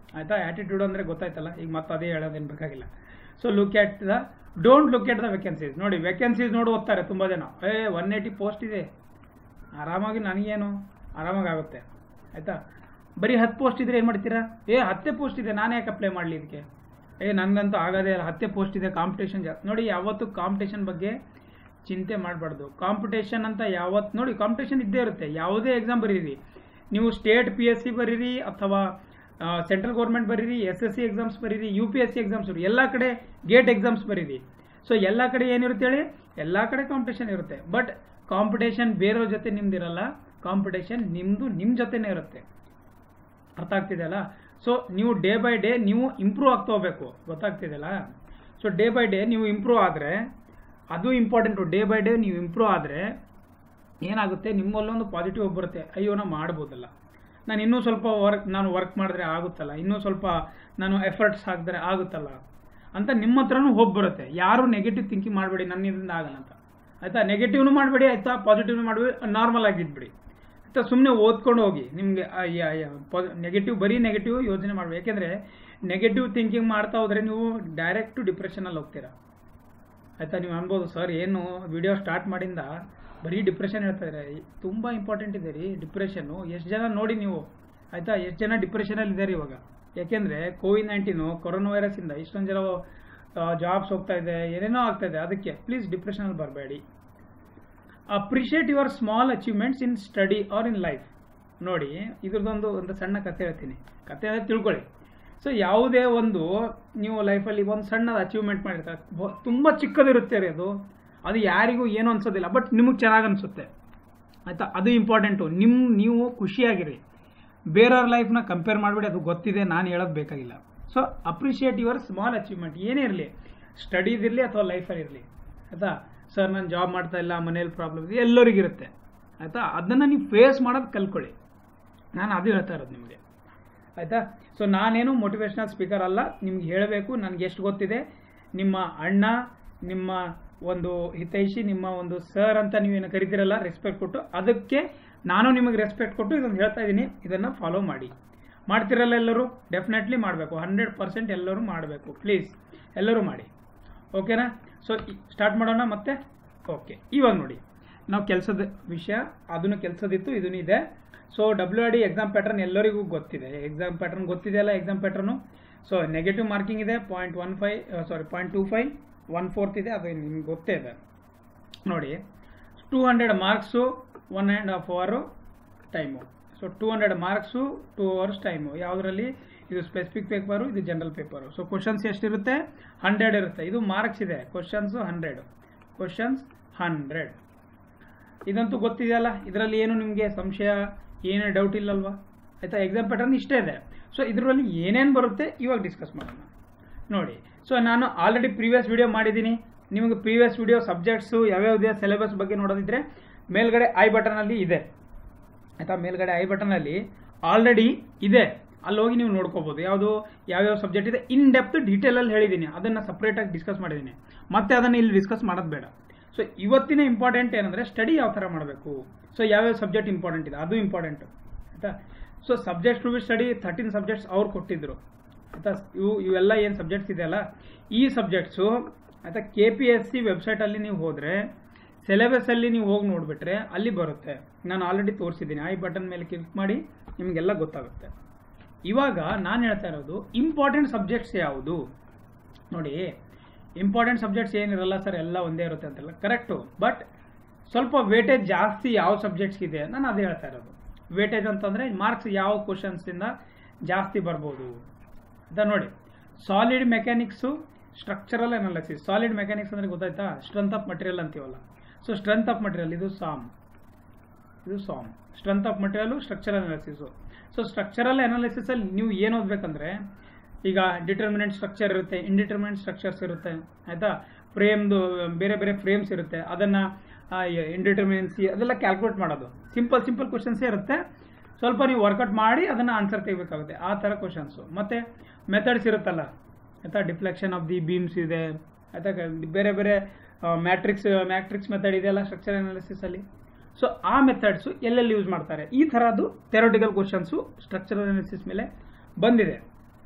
ಆಯಿತಾ ಆ್ಯಟಿಟ್ಯೂಡ್ ಅಂದರೆ ಗೊತ್ತಾಯ್ತಲ್ಲ ಈಗ ಮತ್ತೆ ಅದೇ ಹೇಳೋದೇನು ಬೇಕಾಗಿಲ್ಲ so look at the don't look at the vacancies ನೋಡಿ ವೇಕೆನ್ಸೀಸ್ ನೋಡಿ ಓದ್ತಾರೆ ತುಂಬ ಜನ ಏ ಒನ್ ಏಯ್ಟಿ ಪೋಸ್ಟ್ ಇದೆ ಆರಾಮಾಗಿ ನನಗೇನು ಆರಾಮಾಗಿ ಆಗುತ್ತೆ ಆಯಿತಾ ಬರೀ ಹತ್ತು ಪೋಸ್ಟ್ ಇದ್ರೆ ಏನು ಮಾಡ್ತೀರಾ ಏ ಹತ್ತೇ ಪೋಸ್ಟ್ ಇದೆ ನಾನೇ ಯಾಕೆ ಅಪ್ಲೈ ಮಾಡಲಿ ಇದಕ್ಕೆ ಏ ನನಗಂತೂ ಆಗೋದೇ ಇಲ್ಲ ಹತ್ತೇ ಪೋಸ್ಟ್ ಇದೆ ಕಾಂಪಿಟೇಷನ್ ಜಾಸ್ತಿ ನೋಡಿ ಯಾವತ್ತು ಕಾಂಪಿಟೇಷನ್ ಬಗ್ಗೆ ಚಿಂತೆ ಮಾಡಬಾರ್ದು ಕಾಂಪಿಟೇಷನ್ ಅಂತ ಯಾವತ್ತು ನೋಡಿ ಕಾಂಪಿಟೇಷನ್ ಇದ್ದೇ ಇರುತ್ತೆ ಯಾವುದೇ ಎಕ್ಸಾಮ್ ಬರೀರಿ ನೀವು ಸ್ಟೇಟ್ ಪಿ ಎಸ್ ಸಿ ಬರೀರಿ ಅಥವಾ ಸೆಂಟ್ರಲ್ ಗೌರ್ಮೆಂಟ್ ಬರೀರಿ ಎಸ್ ಎಸ್ ಸಿ ಎಕ್ಸಾಮ್ಸ್ ಬರೀರಿ U P S C exams ಬರೀರಿ ಎಲ್ಲ ಕಡೆ ಗೇಟ್ ಎಕ್ಸಾಮ್ಸ್ ಬರೀರಿ ಸೊ ಎಲ್ಲ ಕಡೆ ಏನಿರುತ್ತೆ ಹೇಳಿ ಎಲ್ಲ ಕಡೆ ಕಾಂಪಿಟೇಷನ್ ಇರುತ್ತೆ ಬಟ್ ಕಾಂಪಿಟೇಷನ್ ಬೇರೆಯವ್ರ ಜೊತೆ ನಿಮ್ದಿರಲ್ಲ ಕಾಂಪಿಟೇಷನ್ ನಿಮ್ಮದು ನಿಮ್ಮ ಜೊತೆನೇ ಇರುತ್ತೆ ಅರ್ಥ ಆಗ್ತಿದೆಯಲ್ಲ ಸೊ ನೀವು ಡೇ ಬೈ ಡೇ ನೀವು ಇಂಪ್ರೂವ್ ಆಗ್ತಾ ಹೋಗ್ಬೇಕು ಗೊತ್ತಾಗ್ತಿದೆಯಲ್ಲ ಸೊ ಡೇ ಬೈ ಡೇ ನೀವು ಇಂಪ್ರೂವ್ ಆದರೆ ಅದು ಇಂಪಾರ್ಟೆಂಟು ಡೇ ಬೈ ಡೇ ನೀವು ಇಂಪ್ರೂವ್ ಆದರೆ ಏನಾಗುತ್ತೆ ನಿಮ್ಮಲ್ಲೊಂದು ಪಾಸಿಟಿವ್ ಬರುತ್ತೆ ಅಯ್ಯೋ ನಾವು ಮಾಡ್ಬೋದಲ್ಲ ನಾನು ಇನ್ನೂ ಸ್ವಲ್ಪ ವರ್ಕ್ ನಾನು ವರ್ಕ್ ಮಾಡಿದ್ರೆ ಆಗುತ್ತಲ್ಲ ಇನ್ನೂ ಸ್ವಲ್ಪ ನಾನು ಎಫರ್ಟ್ಸ್ ಹಾಕಿದ್ರೆ ಆಗುತ್ತಲ್ಲ ಅಂತ ನಿಮ್ಮ ಹತ್ರನೂ ಹೋಗಿ ಬರುತ್ತೆ ಯಾರು ನೆಗೆಟಿವ್ ಥಿಂಕಿಂಗ್ ಮಾಡಬೇಡಿ ನನ್ನಿಂದ ಆಗಲ್ಲ ಅಂತ ಆಯ್ತಾ ನೆಗೆಟಿವ್ನು ಮಾಡಬೇಡಿ ಆಯ್ತಾ ಪಾಸಿಟಿವ್ನು ಮಾಡಬೇಡಿ ನಾರ್ಮಲ್ ಆಗಿದ್ಬಿಡಿ ಆಯ್ತಾ ಸುಮ್ಮನೆ ಓದ್ಕೊಂಡು ಹೋಗಿ ನಿಮಗೆ ನೆಗೆಟಿವ್ ಬರೀ ನೆಗೆಟಿವ್ ಯೋಚನೆ ಮಾಡಬೇಕು ಯಾಕೆಂದರೆ ನೆಗೆಟಿವ್ ಥಿಂಕಿಂಗ್ ಮಾಡ್ತಾ ಹೋದರೆ ನೀವು ಡೈರೆಕ್ಟು ಡಿಪ್ರೆಷನಲ್ಲಿ ಹೋಗ್ತೀರಾ ಆಯ್ತಾ ನೀವು ಅನ್ಬೋದು ಸರ್ ಏನು ವಿಡಿಯೋ ಸ್ಟಾರ್ಟ್ ಮಾಡಿಂದ ಬರೀ ಡಿಪ್ರೆಷನ್ ಹೇಳ್ತಾ ಇದ್ದಾರೆ ತುಂಬ ಇಂಪಾರ್ಟೆಂಟ್ ಇದೆ ರೀ ಡಿಪ್ರೆಷನ್ನು ಎಷ್ಟು ಜನ ನೋಡಿ ನೀವು ಆಯ್ತಾ ಎಷ್ಟು ಜನ ಡಿಪ್ರೆಷನಲ್ಲಿ ಇದ್ದಾರೆ ಇವಾಗ ಯಾಕೆಂದರೆ ಕೋವಿಡ್ ನೈನ್ಟೀನು ಕೊರೋನಾ ವೈರಸ್ಸಿಂದ ಇಷ್ಟೊಂದು ಜನ ಜಾಬ್ಸ್ ಹೋಗ್ತಾ ಇದೆ ಏನೇನೋ ಆಗ್ತಾ ಇದೆ ಅದಕ್ಕೆ ಪ್ಲೀಸ್ ಡಿಪ್ರೆಷನಲ್ಲಿ ಬರಬೇಡಿ appreciate your small achievements in study or in life ನೋಡಿ ಇದ್ರದ್ದೊಂದು ಒಂದು ಸಣ್ಣ ಕಥೆ ಹೇಳ್ತೀನಿ ಕಥೆ ಅಂದರೆ ತಿಳ್ಕೊಳ್ಳಿ ಸೊ ಯಾವುದೇ ಒಂದು ನೀವು ಲೈಫಲ್ಲಿ ಒಂದು ಸಣ್ಣದ ಅಚೀವ್ಮೆಂಟ್ ಮಾಡಿರ್ತಾರೆ ಬ- ತುಂಬ ಚಿಕ್ಕದಿರುತ್ತೆ ರೀ ಅದು ಅದು ಯಾರಿಗೂ ಏನು ಅನ್ಸೋದಿಲ್ಲ ಬಟ್ ನಿಮಗೆ ಚೆನ್ನಾಗಿ ಅನಿಸುತ್ತೆ ಆಯಿತಾ ಅದು ಇಂಪಾರ್ಟೆಂಟು ನಿಮ್ಮ ನೀವು ಖುಷಿಯಾಗಿರಿ ಬೇರೆಯವ್ರ ಲೈಫ್ನ ಕಂಪೇರ್ ಮಾಡಿಬಿಡಿ ಅದು ಗೊತ್ತಿದೆ ನಾನು ಹೇಳೋದು ಬೇಕಾಗಿಲ್ಲ so appreciate your small achievement ಏನೇ ಇರಲಿ ಸ್ಟಡೀದಿರಲಿ ಅಥವಾ ಲೈಫಲ್ಲಿ ಇರಲಿ ಆಯಿತಾ ಸರ್ ನಾನು ಜಾಬ್ ಮಾಡ್ತಾ ಇಲ್ಲ ಮನೇಲಿ ಪ್ರಾಬ್ಲಮ್ ಇದೆ ಎಲ್ಲರಿಗಿರುತ್ತೆ ಆಯಿತಾ ಅದನ್ನು ನೀವು ಫೇಸ್ ಮಾಡೋದು ಕಲ್ಕೊಳ್ಳಿ ನಾನು ಅದು ಹೇಳ್ತಾ ಇರೋದು ನಿಮಗೆ ಆಯಿತಾ ಸೊ ನಾನೇನು ಮೋಟಿವೇಶ್ನಲ್ ಸ್ಪೀಕರ್ ಅಲ್ಲ ನಿಮ್ಗೆ ಹೇಳಬೇಕು ನನಗೆ ಎಷ್ಟು ಗೊತ್ತಿದೆ ನಿಮ್ಮ ಅಣ್ಣ ನಿಮ್ಮ ಒಂದು ಹಿತೈಷಿ ನಿಮ್ಮ ಒಂದು ಸರ್ ಅಂತ ನೀವೇನು ಕರಿತೀರಲ್ಲ ರೆಸ್ಪೆಕ್ಟ್ ಕೊಟ್ಟು ಅದಕ್ಕೆ ನಾನು ನಿಮಗೆ ರೆಸ್ಪೆಕ್ಟ್ ಕೊಟ್ಟು ಇದನ್ನು ಹೇಳ್ತಾ ಇದ್ದೀನಿ ಇದನ್ನು ಫಾಲೋ ಮಾಡಿ ಮಾಡ್ತಿರಲ್ಲ ಎಲ್ಲರೂ ಡೆಫಿನೆಟ್ಲಿ ಮಾಡಬೇಕು ಹಂಡ್ರೆಡ್ ಪರ್ಸೆಂಟ್ ಎಲ್ಲರೂ ಮಾಡಬೇಕು ಪ್ಲೀಸ್ ಎಲ್ಲರೂ ಮಾಡಿ ಓಕೆನಾ ಸೊ ಸ್ಟಾರ್ಟ್ ಮಾಡೋಣ ಮತ್ತೆ ಓಕೆ ಇವಾಗ ನೋಡಿ ನಾವು ಕೆಲಸದ ವಿಷಯ ಅದನ್ನು ಕೆಲಸದಿತ್ತು ಇದನ್ನು ಇದೆ so W R D exam pattern ಎಲ್ಲರಿಗೂ ಗೊತ್ತಿದೆ ಎಕ್ಸಾಮ್ ಪ್ಯಾಟರ್ನ್ ಗೊತ್ತಿದೆಯಲ್ಲ exam pattern so negative marking ಇದೆ point one five sorry point two five one fourth ಇದೆ ಅದು ನಿಮ್ಗೆ ಗೊತ್ತೇ ಇದೆ ನೋಡಿ two hundred marks one and half ಅವರು time so two hundred marks two hours time ಯಾವುದರಲ್ಲಿ ಇದು ಸ್ಪೆಸಿಫಿಕ್ ಪೇಪರು ಇದು ಜನರಲ್ ಪೇಪರು ಸೊ ಕ್ವಶನ್ಸ್ ಎಷ್ಟಿರುತ್ತೆ ಹಂಡ್ರೆಡ್ ಇರುತ್ತೆ ಇದು ಮಾರ್ಕ್ಸ್ ಇದೆ ಕ್ವಶನ್ಸು ಹಂಡ್ರೆಡ್ ಕ್ವಶನ್ಸ್ ಹಂಡ್ರೆಡ್ ಇದಂತೂ ಗೊತ್ತಿದೆಯಲ್ಲ ಇದರಲ್ಲಿ ಏನು ನಿಮಗೆ ಸಂಶಯ ಏನೇ ಡೌಟ್ ಇಲ್ಲಲ್ವಾ ಆಯಿತಾ ಎಕ್ಸಾಮ್ ಪ್ಯಾಟರ್ನ್ ಇಷ್ಟೇ ಇದೆ ಸೊ ಇದರಲ್ಲಿ ಏನೇನು ಬರುತ್ತೆ ಇವಾಗ ಡಿಸ್ಕಸ್ ಮಾಡೋಣ ನೋಡಿ ಸೊ ನಾನು ಆಲ್ರೆಡಿ ಪ್ರೀವಿಯಸ್ ವಿಡಿಯೋ ಮಾಡಿದ್ದೀನಿ ನಿಮಗೆ ಪ್ರೀವಿಯಸ್ ವಿಡಿಯೋ ಸಬ್ಜೆಕ್ಟ್ಸು ಯಾವ್ಯಾವುದೇ ಸಿಲೆಬಸ್ ಬಗ್ಗೆ ನೋಡೋದಿದ್ರೆ ಮೇಲ್ಗಡೆ ಐ ಬಟನಲ್ಲಿ ಇದೆ ಆಯಿತಾ ಮೇಲ್ಗಡೆ ಐ ಬಟನಲ್ಲಿ ಆಲ್ರೆಡಿ ಇದೆ ಅಲ್ಲಿ ಹೋಗಿ ನೀವು ನೋಡ್ಕೋಬೋದು ಯಾವುದು ಯಾವ್ಯಾವ ಸಬ್ಜೆಕ್ಟ್ ಇದೆ ಇನ್ ಡೆಪ್ತ್ ಡೀಟೇಲಲ್ಲಿ ಹೇಳಿದ್ದೀನಿ ಅದನ್ನು ಸಪ್ರೇಟಾಗಿ ಡಿಸ್ಕಸ್ ಮಾಡಿದ್ದೀನಿ ಮತ್ತೆ ಅದನ್ನು ಇಲ್ಲಿ ಡಿಸ್ಕಸ್ ಮಾಡೋದು ಬೇಡ ಸೊ ಇವತ್ತಿನ ಇಂಪಾರ್ಟೆಂಟ್ ಏನಂದರೆ ಸ್ಟಡಿ ಯಾವ ಥರ ಮಾಡಬೇಕು ಸೊ ಯಾವ್ಯಾವ ಸಬ್ಜೆಕ್ಟ್ ಇಂಪಾರ್ಟೆಂಟ್ ಇದೆ ಅದು ಇಂಪಾರ್ಟೆಂಟು ಆಯಿತಾ so subjects to be study thirteen subjects ಅವ್ರು ಕೊಟ್ಟಿದ್ರು ಆಯಿತಾ ಇವು ಇವೆಲ್ಲ ಏನು ಸಬ್ಜೆಕ್ಟ್ಸ್ ಇದೆಯಲ್ಲ ಈ ಸಬ್ಜೆಕ್ಟ್ಸು ಆಯಿತಾ ಕೆ ಪಿ ಎಸ್ ಸಿ ವೆಬ್ಸೈಟಲ್ಲಿ ನೀವು ಹೋದರೆ ಸಿಲೆಬಸ್ಸಲ್ಲಿ ನೀವು ಹೋಗಿ ನೋಡಿಬಿಟ್ರೆ ಅಲ್ಲಿ ಬರುತ್ತೆ ನಾನು ಆಲ್ರೆಡಿ ತೋರಿಸಿದ್ದೀನಿ ಐ ಬಟನ್ ಮೇಲೆ ಕ್ಲಿಕ್ ಮಾಡಿ ನಿಮಗೆಲ್ಲ ಗೊತ್ತಾಗುತ್ತೆ ಇವಾಗ ನಾನು ಹೇಳ್ತಾ ಇರೋದು ಇಂಪಾರ್ಟೆಂಟ್ ಸಬ್ಜೆಕ್ಟ್ಸ್ ಯಾವುದು ನೋಡಿ ಇಂಪಾರ್ಟೆಂಟ್ ಸಬ್ಜೆಕ್ಟ್ಸ್ ಏನಿರಲ್ಲ ಸರ್ ಎಲ್ಲ ಒಂದೇ ಇರುತ್ತೆ ಅಂತೆಲ್ಲ ಕರೆಕ್ಟು ಬಟ್ ಸ್ವಲ್ಪ ವೇಟೇಜ್ ಜಾಸ್ತಿ ಯಾವ ಸಬ್ಜೆಕ್ಟ್ಸ್ ಇದೆ ನಾನು ಅದೇ ಹೇಳ್ತಾ ಇರೋದು ವೇಟೇಜ್ ಅಂತಂದರೆ ಮಾರ್ಕ್ಸ್ ಯಾವ ಕ್ವಶನ್ಸಿಂದ ಜಾಸ್ತಿ ಬರ್ಬೋದು ಅಂತ ನೋಡಿ solid mechanics structural analysis solid mechanics ಅಂದರೆ ಗೊತ್ತಾಯ್ತಾ ಸ್ಟ್ರೆಂತ್ ಆಫ್ ಮಟೀರಿಯಲ್ ಅಂತೀವಲ್ಲ ಸೊ ಸ್ಟ್ರೆಂತ್ ಆಫ್ ಮಟೀರಿಯಲ್ ಇದು ಸಾಮ್ ಇದು same strength of material structural analysis so structural ಅನಾಲಿಸಿಸಲ್ಲಿ ನೀವು ಏನು ಓದಬೇಕಂದ್ರೆ ಈಗ ಡಿಟರ್ಮಿನೆಂಟ್ ಸ್ಟ್ರಕ್ಚರ್ ಇರುತ್ತೆ ಇಂಡಿಟರ್ಮಿನೆಂಟ್ ಸ್ಟ್ರಕ್ಚರ್ಸ್ ಇರುತ್ತೆ ಆಯಿತಾ ಫ್ರೇಮ್ದು ಬೇರೆ ಬೇರೆ ಫ್ರೇಮ್ಸ್ ಇರುತ್ತೆ ಅದನ್ನು ಇಂಡಿಟರ್ಮಿನೆನ್ಸಿ ಅದೆಲ್ಲ ಕ್ಯಾಲ್ಕುಲೇಟ್ ಮಾಡೋದು ಸಿಂಪಲ್ ಸಿಂಪಲ್ ಕ್ವಶನ್ಸೇ ಇರುತ್ತೆ ಸ್ವಲ್ಪ ನೀವು ವರ್ಕೌಟ್ ಮಾಡಿ ಅದನ್ನು ಆನ್ಸರ್ ತೆಗಿಬೇಕಾಗುತ್ತೆ ಆ ಥರ ಕ್ವಶನ್ಸು ಮತ್ತು ಮೆಥಡ್ಸ್ ಇರುತ್ತಲ್ಲ ಆಯಿತಾ ಡಿಫ್ಲೆಕ್ಷನ್ ಆಫ್ ದಿ ಬೀಮ್ಸ್ ಇದೆ ಆಯಿತಾ ಬೇರೆ ಬೇರೆ ಮ್ಯಾಟ್ರಿಕ್ಸ್ ಮ್ಯಾಟ್ರಿಕ್ಸ್ ಮೆಥಡ್ ಇದೆಯಲ್ಲ ಸ್ಟ್ರಕ್ಚರ್ ಅನಾಲಿಸಿಸಲ್ಲಿ ಸೊ ಆ ಮೆಥಡ್ಸು ಎಲ್ಲೆಲ್ಲಿ ಯೂಸ್ ಮಾಡ್ತಾರೆ ಈ ಥರದ್ದು ಥೆರೋಟಿಕಲ್ ಕ್ವಶನ್ಸು ಸ್ಟ್ರಕ್ಚರಲ್ ಅನಾಲಿಸಿಸ್ ಮೇಲೆ ಬಂದಿದೆ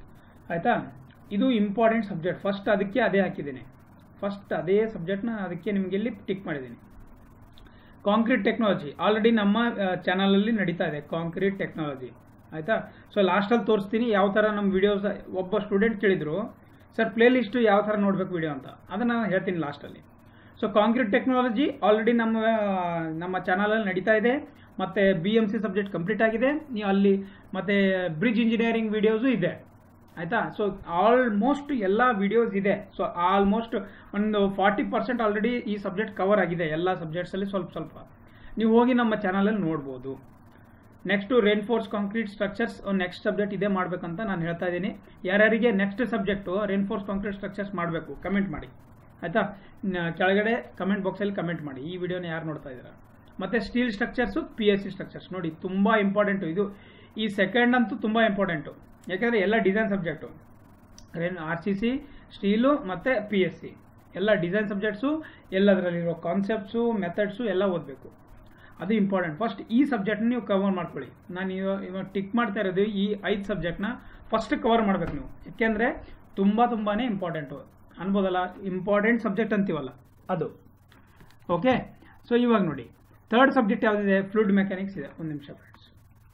ಆಯಿತಾ ಇದು ಇಂಪಾರ್ಟೆಂಟ್ ಸಬ್ಜೆಕ್ಟ್ ಫಸ್ಟ್ ಅದಕ್ಕೆ ಅದೇ ಹಾಕಿದ್ದೀನಿ ಫಸ್ಟ್ ಅದೇ ಸಬ್ಜೆಕ್ಟ್ನ ಅದಕ್ಕೆ ನಿಮಗೆ ಇಲ್ಲಿ ಟಿಕ್ ಮಾಡಿದ್ದೀನಿ ಕಾಂಕ್ರೀಟ್ ಟೆಕ್ನಾಲಜಿ ಆಲ್ರೆಡಿ ನಮ್ಮ ಚಾನಲಲ್ಲಿ ನಡೀತಾ ಇದೆ ಕಾಂಕ್ರೀಟ್ ಟೆಕ್ನಾಲಜಿ ಆಯಿತಾ ಸೊ ಲಾಸ್ಟಲ್ಲಿ ತೋರಿಸ್ತೀನಿ ಯಾವ ಥರ ನಮ್ಮ ವಿಡಿಯೋಸ್ ಒಬ್ಬ ಸ್ಟೂಡೆಂಟ್ ಕೇಳಿದ್ರು ಸರ್ ಪ್ಲೇ ಲಿಸ್ಟು ಯಾವ ಥರ ನೋಡಬೇಕು ವಿಡಿಯೋ ಅಂತ ಅದನ್ನು ನಾನು ಹೇಳ್ತೀನಿ ಲಾಸ್ಟಲ್ಲಿ ಸೊ ಕಾಂಕ್ರೀಟ್ ಟೆಕ್ನಾಲಜಿ ಆಲ್ರೆಡಿ ನಮ್ಮ ಆ, ನಮ್ಮ ಚಾನಲಲ್ಲಿ ನಡೀತಾ ಇದೆ ಮತ್ತು B M C subject complete ಆಗಿದೆ ನೀವು ಅಲ್ಲಿ ಮತ್ತು ಬ್ರಿಡ್ಜ್ ಇಂಜಿನಿಯರಿಂಗ್ ವಿಡಿಯೋಸು ಇದೆ ಆಯಿತಾ ಸೊ ಆಲ್ಮೋಸ್ಟ್ ಎಲ್ಲ ವಿಡಿಯೋಸ್ ಇದೆ ಸೊ ಆಲ್ಮೋಸ್ಟ್ ಒಂದು ಫಾರ್ಟಿ ಪರ್ಸೆಂಟ್ ಆಲ್ರೆಡಿ ಈ ಸಬ್ಜೆಕ್ಟ್ ಕವರ್ ಆಗಿದೆ ಎಲ್ಲ ಸಬ್ಜೆಕ್ಟ್ಸಲ್ಲಿ ಸ್ವಲ್ಪ ಸ್ವಲ್ಪ ನೀವು ಹೋಗಿ ನಮ್ಮ ಚಾನಲಲ್ಲಿ ನೋಡ್ಬೋದು next reinforce concrete structures next subject ಇದೇ ಮಾಡಬೇಕಂತ ನಾನು ಹೇಳ್ತಾ ಇದ್ದೀನಿ ಯಾರ್ಯಾರಿಗೆ next subject reinforce concrete structures ಮಾಡಬೇಕು ಕಮೆಂಟ್ ಮಾಡಿ ಆಯಿತಾ ಕೆಳಗಡೆ ಕಮೆಂಟ್ ಬಾಕ್ಸಲ್ಲಿ ಕಮೆಂಟ್ ಮಾಡಿ ಈ ವಿಡಿಯೋನ ಯಾರು ನೋಡ್ತಾ ಇದ್ದೀರಾ ಮತ್ತು steel structures P S C structures ನೋಡಿ ತುಂಬ ಇಂಪಾರ್ಟೆಂಟು ಇದು ಈ ಸೆಕೆಂಡ್ ಅಂತೂ ತುಂಬ ಇಂಪಾರ್ಟೆಂಟು ಯಾಕಂದರೆ ಎಲ್ಲ ಡಿಸೈನ್ ಸಬ್ಜೆಕ್ಟು ರೇನ್ ಆರ್ ಸಿ ಸಿ ಸ್ಟೀಲು ಮತ್ತು ಪಿ ಎಸ್ ಸಿ ಎಲ್ಲ ಡಿಸೈನ್ ಸಬ್ಜೆಕ್ಟ್ಸು ಎಲ್ಲದರಲ್ಲಿರೋ ಕಾನ್ಸೆಪ್ಟ್ಸು ಮೆಥಡ್ಸು ಎಲ್ಲ ಓದಬೇಕು ಅದು ಇಂಪಾರ್ಟೆಂಟ್ ಫಸ್ಟ್ ಈ ಸಬ್ಜೆಕ್ಟ್ನ ನೀವು ಕವರ್ ಮಾಡ್ಕೊಳ್ಳಿ ನಾನು ಇವಾಗ ಇವಾಗ ಟಿಕ್ ಮಾಡ್ತಾ ಇರೋದು ಈ ಐದು ಸಬ್ಜೆಕ್ಟ್ನ ಫಸ್ಟ್ ಕವರ್ ಮಾಡ್ಬೇಕು ನೀವು ಯಾಕೆಂದರೆ ತುಂಬ ತುಂಬಾ ಇಂಪಾರ್ಟೆಂಟು ಅನ್ಬೋದಲ್ಲ ಇಂಪಾರ್ಟೆಂಟ್ ಸಬ್ಜೆಕ್ಟ್ ಅಂತೀವಲ್ಲ ಅದು ಓಕೆ ಸೊ ಇವಾಗ ನೋಡಿ ಥರ್ಡ್ ಸಬ್ಜೆಕ್ಟ್ ಯಾವುದಿದೆ ಫ್ಲೂಡ್ ಮೆಕ್ಯಾನಿಕ್ಸ್ ಇದೆ ಒಂದು ನಿಮಿಷ friends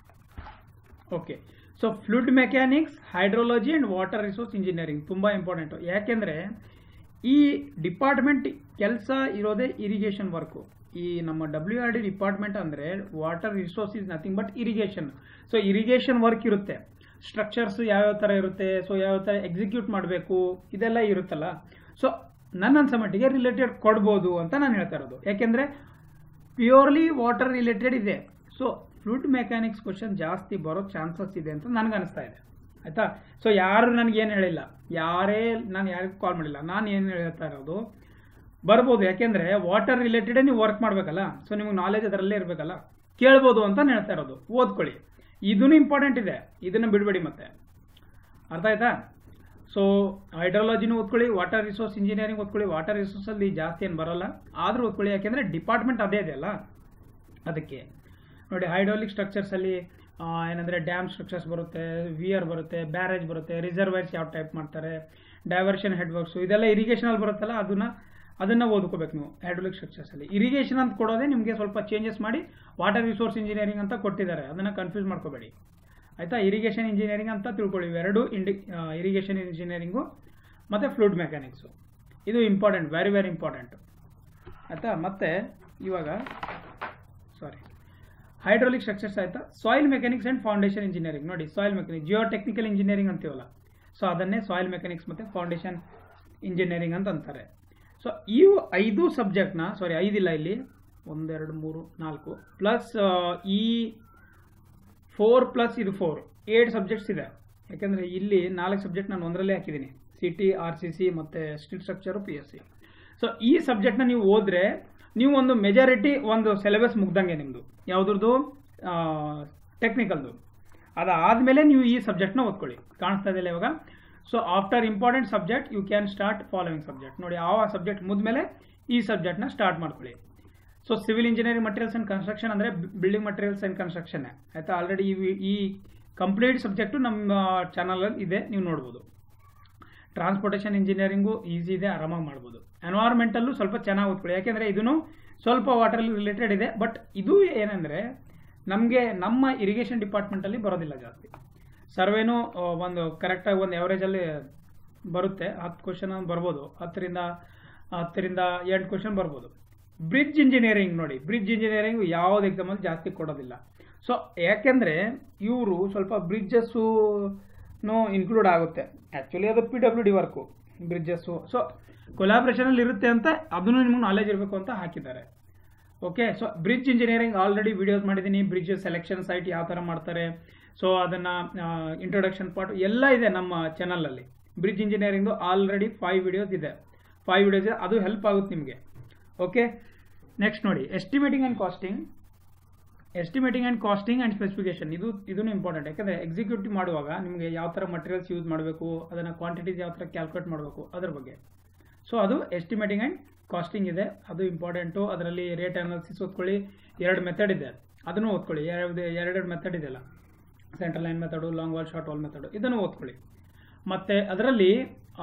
okay so fluid mechanics hydrology and water resource engineering ತುಂಬ ಇಂಪಾರ್ಟೆಂಟು ಯಾಕೆಂದರೆ ಈ ಡಿಪಾರ್ಟ್ಮೆಂಟ್ ಕೆಲಸ ಇರೋದೇ ಇರಿಗೇಷನ್ ವರ್ಕು ಈ ನಮ್ಮ ಡಬ್ಲ್ಯೂ ಆರ್ ಡಿ ಡಿಪಾರ್ಟ್ಮೆಂಟ್ ಅಂದರೆ water resource is nothing but irrigation so irrigation work ಇರುತ್ತೆ ಸ್ಟ್ರಕ್ಚರ್ಸ್ ಯಾವ್ಯಾವ ಥರ ಇರುತ್ತೆ ಸೊ ಯಾವ ಥರ ಎಕ್ಸಿಕ್ಯೂಟ್ ಮಾಡಬೇಕು ಇದೆಲ್ಲ ಇರುತ್ತಲ್ಲ ಸೊ ನನ್ನ ಅನ್ಸೋ ಮಟ್ಟಿಗೆ ರಿಲೇಟೆಡ್ ಕೊಡ್ಬೋದು ಅಂತ ನಾನು ಹೇಳ್ತಾ ಇರೋದು ಯಾಕೆಂದರೆ ಪ್ಯೂರ್ಲಿ ವಾಟರ್ ರಿಲೇಟೆಡ್ ಇದೆ ಸೊ ಫ್ಲೂಡ್ ಮೆಕ್ಯಾನಿಕ್ಸ್ ಕ್ವಶನ್ ಜಾಸ್ತಿ ಬರೋ ಚಾನ್ಸಸ್ ಇದೆ ಅಂತ ನನಗೆ ಅನಿಸ್ತಾ ಇದೆ ಆಯ್ತಾ ಸೊ ಯಾರು ನನಗೇನು ಹೇಳಿಲ್ಲ ಯಾರೇ ನಾನು ಯಾರಿಗೂ ಕಾಲ್ ಮಾಡಿಲ್ಲ ನಾನು ಏನು ಹೇಳ್ತಾ ಇರೋದು ಬರ್ಬೋದು ಯಾಕೆಂದರೆ ವಾಟರ್ ರಿಲೇಟೆಡೇ ನೀವು ವರ್ಕ್ ಮಾಡಬೇಕಲ್ಲ ಸೊ ನಿಮಗೆ ನಾಲೆಜ್ ಅದರಲ್ಲೇ ಇರಬೇಕಲ್ಲ ಕೇಳ್ಬೋದು ಅಂತ ನಾನು ಹೇಳ್ತಾ ಇರೋದು ಓದ್ಕೊಳ್ಳಿ ಇದೂ ಇಂಪಾರ್ಟೆಂಟ್ ಇದೆ ಇದನ್ನು ಬಿಡಬೇಡಿ ಮತ್ತೆ ಅರ್ಥ ಆಯ್ತಾ ಸೊ ಹೈಡ್ರಾಲಜಿನೂ ಓದ್ಕೊಳ್ಳಿ ವಾಟರ್ ರಿಸೋರ್ಸ್ ಇಂಜಿನಿಯರಿಂಗ್ ಓದ್ಕೊಳ್ಳಿ ವಾಟರ್ ರಿಸೋರ್ಸಲ್ಲಿ ಜಾಸ್ತಿ ಏನು ಬರೋಲ್ಲ ಆದರೂ ಓದ್ಕೊಳ್ಳಿ ಯಾಕೆಂದರೆ ಡಿಪಾರ್ಟ್ಮೆಂಟ್ ಅದೇ ಇದೆಯಲ್ಲ ಅದಕ್ಕೆ ನೋಡಿ ಹೈಡ್ರಾಲಿಕ್ ಸ್ಟ್ರಕ್ಚರ್ಸಲ್ಲಿ ಏನಂದರೆ ಡ್ಯಾಮ್ ಸ್ಟ್ರಕ್ಚರ್ಸ್ ಬರುತ್ತೆ ವಿಯರ್ ಬರುತ್ತೆ ಬ್ಯಾರೇಜ್ ಬರುತ್ತೆ ರಿಸರ್ವೈರ್ಸ್ ಯಾವ ಟೈಪ್ ಮಾಡ್ತಾರೆ ಡೈವರ್ಷನ್ ಹೆಡ್ವರ್ಕ್ಸು ಇದೆಲ್ಲ ಇರಿಗೇಷನಲ್ಲಿ ಬರುತ್ತಲ್ಲ ಅದನ್ನ ಅದನ್ನು ಓದ್ಕೋಬೇಕು ನೀವು ಹೈಡ್ರೋಲಿಕ್ ಸ್ಟ್ರಕ್ಚರ್ಸಲ್ಲಿ ಇರಿಗೇಷನ್ ಅಂತ ಕೊಡೋದೇ ನಿಮಗೆ ಸ್ವಲ್ಪ ಚೇಂಜಸ್ ಮಾಡಿ ವಾಟರ್ ರಿಸೋರ್ಸ್ ಇಂಜಿನಿಯರಿಂಗ್ ಅಂತ ಕೊಟ್ಟಿದ್ದಾರೆ ಅದನ್ನು ಕನ್ಫ್ಯೂಸ್ ಮಾಡ್ಕೋಬೇಡಿ ಆಯಿತಾ ಇರಿಗೇಷನ್ ಇಂಜಿನಿಯರಿಂಗ್ ಅಂತ ತಿಳ್ಕೊಳ್ಳಿ ಇವೆರಡು ಇಂಡಿ ಇರಿಗೇಷನ್ ಇಂಜಿನಿಯರಿಂಗು ಮತ್ತು ಫ್ಲೂಡ್ ಮೆಕ್ಯಾನಿಕ್ಸು ಇದು ಇಂಪಾರ್ಟೆಂಟ್ ವೆರಿ ವೆರಿ ಇಂಪಾರ್ಟೆಂಟ್ ಆಯಿತಾ ಮತ್ತು ಇವಾಗ ಸಾರಿ ಹೈಡ್ರೋಲಿಕ್ ಸ್ಟ್ರಕ್ಚರ್ಸ್ ಆಯಿತಾ soil mechanics and foundation engineering ನೋಡಿ soil mechanic geotechnical engineering ಅಂತೀವಲ್ಲ ಸೊ ಅದನ್ನೇ ಸಾಯಿಲ್ ಮೆಕ್ಯಾನಿಕ್ಸ್ ಮತ್ತು ಫೌಂಡೇಶನ್ ಇಂಜಿನಿಯರಿಂಗ್ ಅಂತ ಅಂತಾರೆ ಸೊ ಇವು ಐದು ಸಬ್ಜೆಕ್ಟ್ನ ಸಾರಿ ಐದಿಲ್ಲ ಇಲ್ಲಿ ಒಂದೆರಡು ಮೂರು ನಾಲ್ಕು ಪ್ಲಸ್ ಈ ಫೋರ್ ಪ್ಲಸ್ ಇದು ಫೋರ್ ಏಟ್ ಸಬ್ಜೆಕ್ಟ್ಸ್ ಇದೆ ಯಾಕೆಂದರೆ ಇಲ್ಲಿ ನಾಲ್ಕು ಸಬ್ಜೆಕ್ಟ್ ನಾನು ಒಂದರಲ್ಲೇ ಹಾಕಿದ್ದೀನಿ C T R C C ಮತ್ತು steel structure P S C so ಈ ಸಬ್ಜೆಕ್ಟ್ನ ನೀವು ಓದಿದ್ರೆ ನೀವು ಒಂದು ಮೆಜಾರಿಟಿ ಒಂದು ಸಿಲೆಬಸ್ ಮುಗ್ದಂಗೆ ನಿಮ್ಮದು ಯಾವುದ್ರದ್ದು ಟೆಕ್ನಿಕಲ್ದು ಅದಾದಮೇಲೆ ನೀವು ಈ ಸಬ್ಜೆಕ್ಟ್ನ ಓದ್ಕೊಳ್ಳಿ ಕಾಣಿಸ್ತಾ ಇದೆಯಲ್ಲ ಇವಾಗ so after important subject you can start following subject ನೋಡಿ ಆ ಸಬ್ಜೆಕ್ಟ್ ಮುದ್ಮೇಲೆ ಈ ಸಬ್ಜೆಕ್ಟ್ನ ಸ್ಟಾರ್ಟ್ ಮಾಡ್ಕೊಳ್ಳಿ so civil engineering materials and construction ಅಂದರೆ ಬಿಲ್ಡಿಂಗ್ ಮಟೀರಿಯಲ್ಸ್ ಆ್ಯಂಡ್ ಕನ್ಸ್ಟ್ರಕ್ಷನ್ ಆಯಿತಾ ಆಲ್ರೆಡಿ ಈ ಈ ಕಂಪ್ಲೀಟ್ ಸಬ್ಜೆಕ್ಟು ನಮ್ಮ ಚಾನಲಲ್ಲಿ ಇದೆ ನೀವು ನೋಡ್ಬೋದು ಟ್ರಾನ್ಸ್ಪೋರ್ಟೇಷನ್ ಇಂಜಿನಿಯರಿಂಗು ಈಸಿ ಇದೆ ಆರಾಮಾಗಿ ಮಾಡ್ಬೋದು ಎನ್ವೈರ್ಮೆಂಟಲ್ಲೂ ಸ್ವಲ್ಪ ಚೆನ್ನಾಗಿ ಓದ್ಕೊಳ್ಳಿ ಯಾಕೆಂದರೆ ಇದೂ ಸ್ವಲ್ಪ ವಾಟರ್ ರಿಲೇಟೆಡ್ ಇದೆ ಬಟ್ ಇದು ಏನಂದರೆ ನಮಗೆ ನಮ್ಮ ಇರಿಗೇಷನ್ ಡಿಪಾರ್ಟ್ಮೆಂಟಲ್ಲಿ ಬರೋದಿಲ್ಲ ಜಾಸ್ತಿ ಸರ್ವೇನೂ ಆ, ಒಂದು ಕರೆಕ್ಟಾಗಿ ಒಂದು ಎವರೇಜಲ್ಲಿ ಬರುತ್ತೆ ಹತ್ತು ಕ್ವಶನ್ ಬರ್ಬೋದು ಹತ್ತರಿಂದ ಹತ್ತರಿಂದ ಎಂಟು ಕ್ವಶನ್ ಬರ್ಬೋದು ಬ್ರಿಡ್ಜ್ ಇಂಜಿನಿಯರಿಂಗ್ ನೋಡಿ ಬ್ರಿಡ್ಜ್ ಇಂಜಿನಿಯರಿಂಗ್ ಯಾವ್ದು ಎಕ್ಸಾಮಲ್ಲಿ ಜಾಸ್ತಿ ಕೊಡೋದಿಲ್ಲ ಸೊ ಯಾಕೆಂದರೆ ಇವರು ಸ್ವಲ್ಪ ಬ್ರಿಡ್ಜಸ್ಸು ಇನ್ಕ್ಲೂಡ್ ಆಗುತ್ತೆ ಆ್ಯಕ್ಚುಲಿ ಅದು P W D work bridges so ಕೊಲಾಬ್ರೇಷನಲ್ಲಿ ಇರುತ್ತೆ ಅಂತ ಅದನ್ನು ನಿಮ್ಗೆ ನಾಲೆಜ್ ಇರಬೇಕು ಅಂತ ಹಾಕಿದ್ದಾರೆ okay so bridge engineering already videos ಮಾಡಿದ್ದೀನಿ ಬ್ರಿಡ್ಜ್ ಸೆಲೆಕ್ಷನ್ ಸೈಟ್ ಯಾವ ಥರ ಮಾಡ್ತಾರೆ ಸೊ ಅದನ್ನು ಇಂಟ್ರೊಡಕ್ಷನ್ ಪಾರ್ಟ್ ಎಲ್ಲ ಇದೆ ನಮ್ಮ ಚಾನಲಲ್ಲಿ ಬ್ರಿಡ್ಜ್ ಇಂಜಿನಿಯರಿಂಗ್ದು ಆಲ್ರೆಡಿ ಫೈವ್ ವಿಡಿಯೋಸ್ ಇದೆ ಫೈವ್ ವಿಡಿಯೋಸ್ ಇದೆ ಅದು ಹೆಲ್ಪ್ ಆಗುತ್ತೆ ನಿಮಗೆ ಓಕೆ ನೆಕ್ಸ್ಟ್ ನೋಡಿ estimating and costing estimating and costing and specification ಇದು ಇದೂ ಇಂಪಾರ್ಟೆಂಟ್ ಯಾಕಂದರೆ ಎಕ್ಸಿಕ್ಯೂಟಿವ್ ಮಾಡುವಾಗ ನಿಮಗೆ ಯಾವ ಥರ ಮಟೀರಿಯಲ್ಸ್ ಯೂಸ್ ಮಾಡಬೇಕು ಅದನ್ನು ಕ್ವಾಂಟಿಟೀಸ್ ಯಾವ ಥರ ಕ್ಯಾಲ್ಕುಲೇಟ್ ಮಾಡಬೇಕು ಅದ್ರ ಬಗ್ಗೆ ಸೊ ಅದು ಎಸ್ಟಿಮೇಟಿಂಗ್ ಆ್ಯಂಡ್ ಕಾಸ್ಟಿಂಗ್ ಇದೆ ಅದು ಇಂಪಾರ್ಟೆಂಟು ಅದರಲ್ಲಿ ರೇಟ್ ಅನಾಲಿಸಿಸ್ ಓದ್ಕೊಳ್ಳಿ ಎರಡು ಮೆಥಡ್ ಇದೆ ಅದನ್ನು ಓದ್ಕೊಳ್ಳಿ ಎರಡು ಎರಡೆರಡು ಮೆಥಡ್ ಇದೆಯಲ್ಲ central line method long wall short wall method ಇದನ್ನು ಓದ್ಕೊಳ್ಳಿ ಮತ್ತು ಅದರಲ್ಲಿ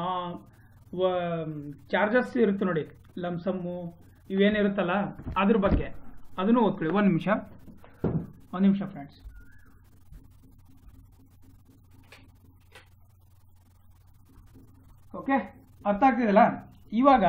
ಚಾರ್ಜಸ್ ಇರುತ್ತೆ ನೋಡಿ ಲಮ್ಸಮ್ಮು ಇವೇನಿರುತ್ತಲ್ಲ ಅದ್ರ ಬಗ್ಗೆ ಅದನ್ನು ಓದ್ಕೊಳ್ಳಿ ಒಂದು ನಿಮಿಷ ಒಂದು ನಿಮಿಷ ಫ್ರೆಂಡ್ಸ್ ಓಕೆ ಅರ್ಥ ಆಗ್ತಿದೆಯಲ್ಲ ಇವಾಗ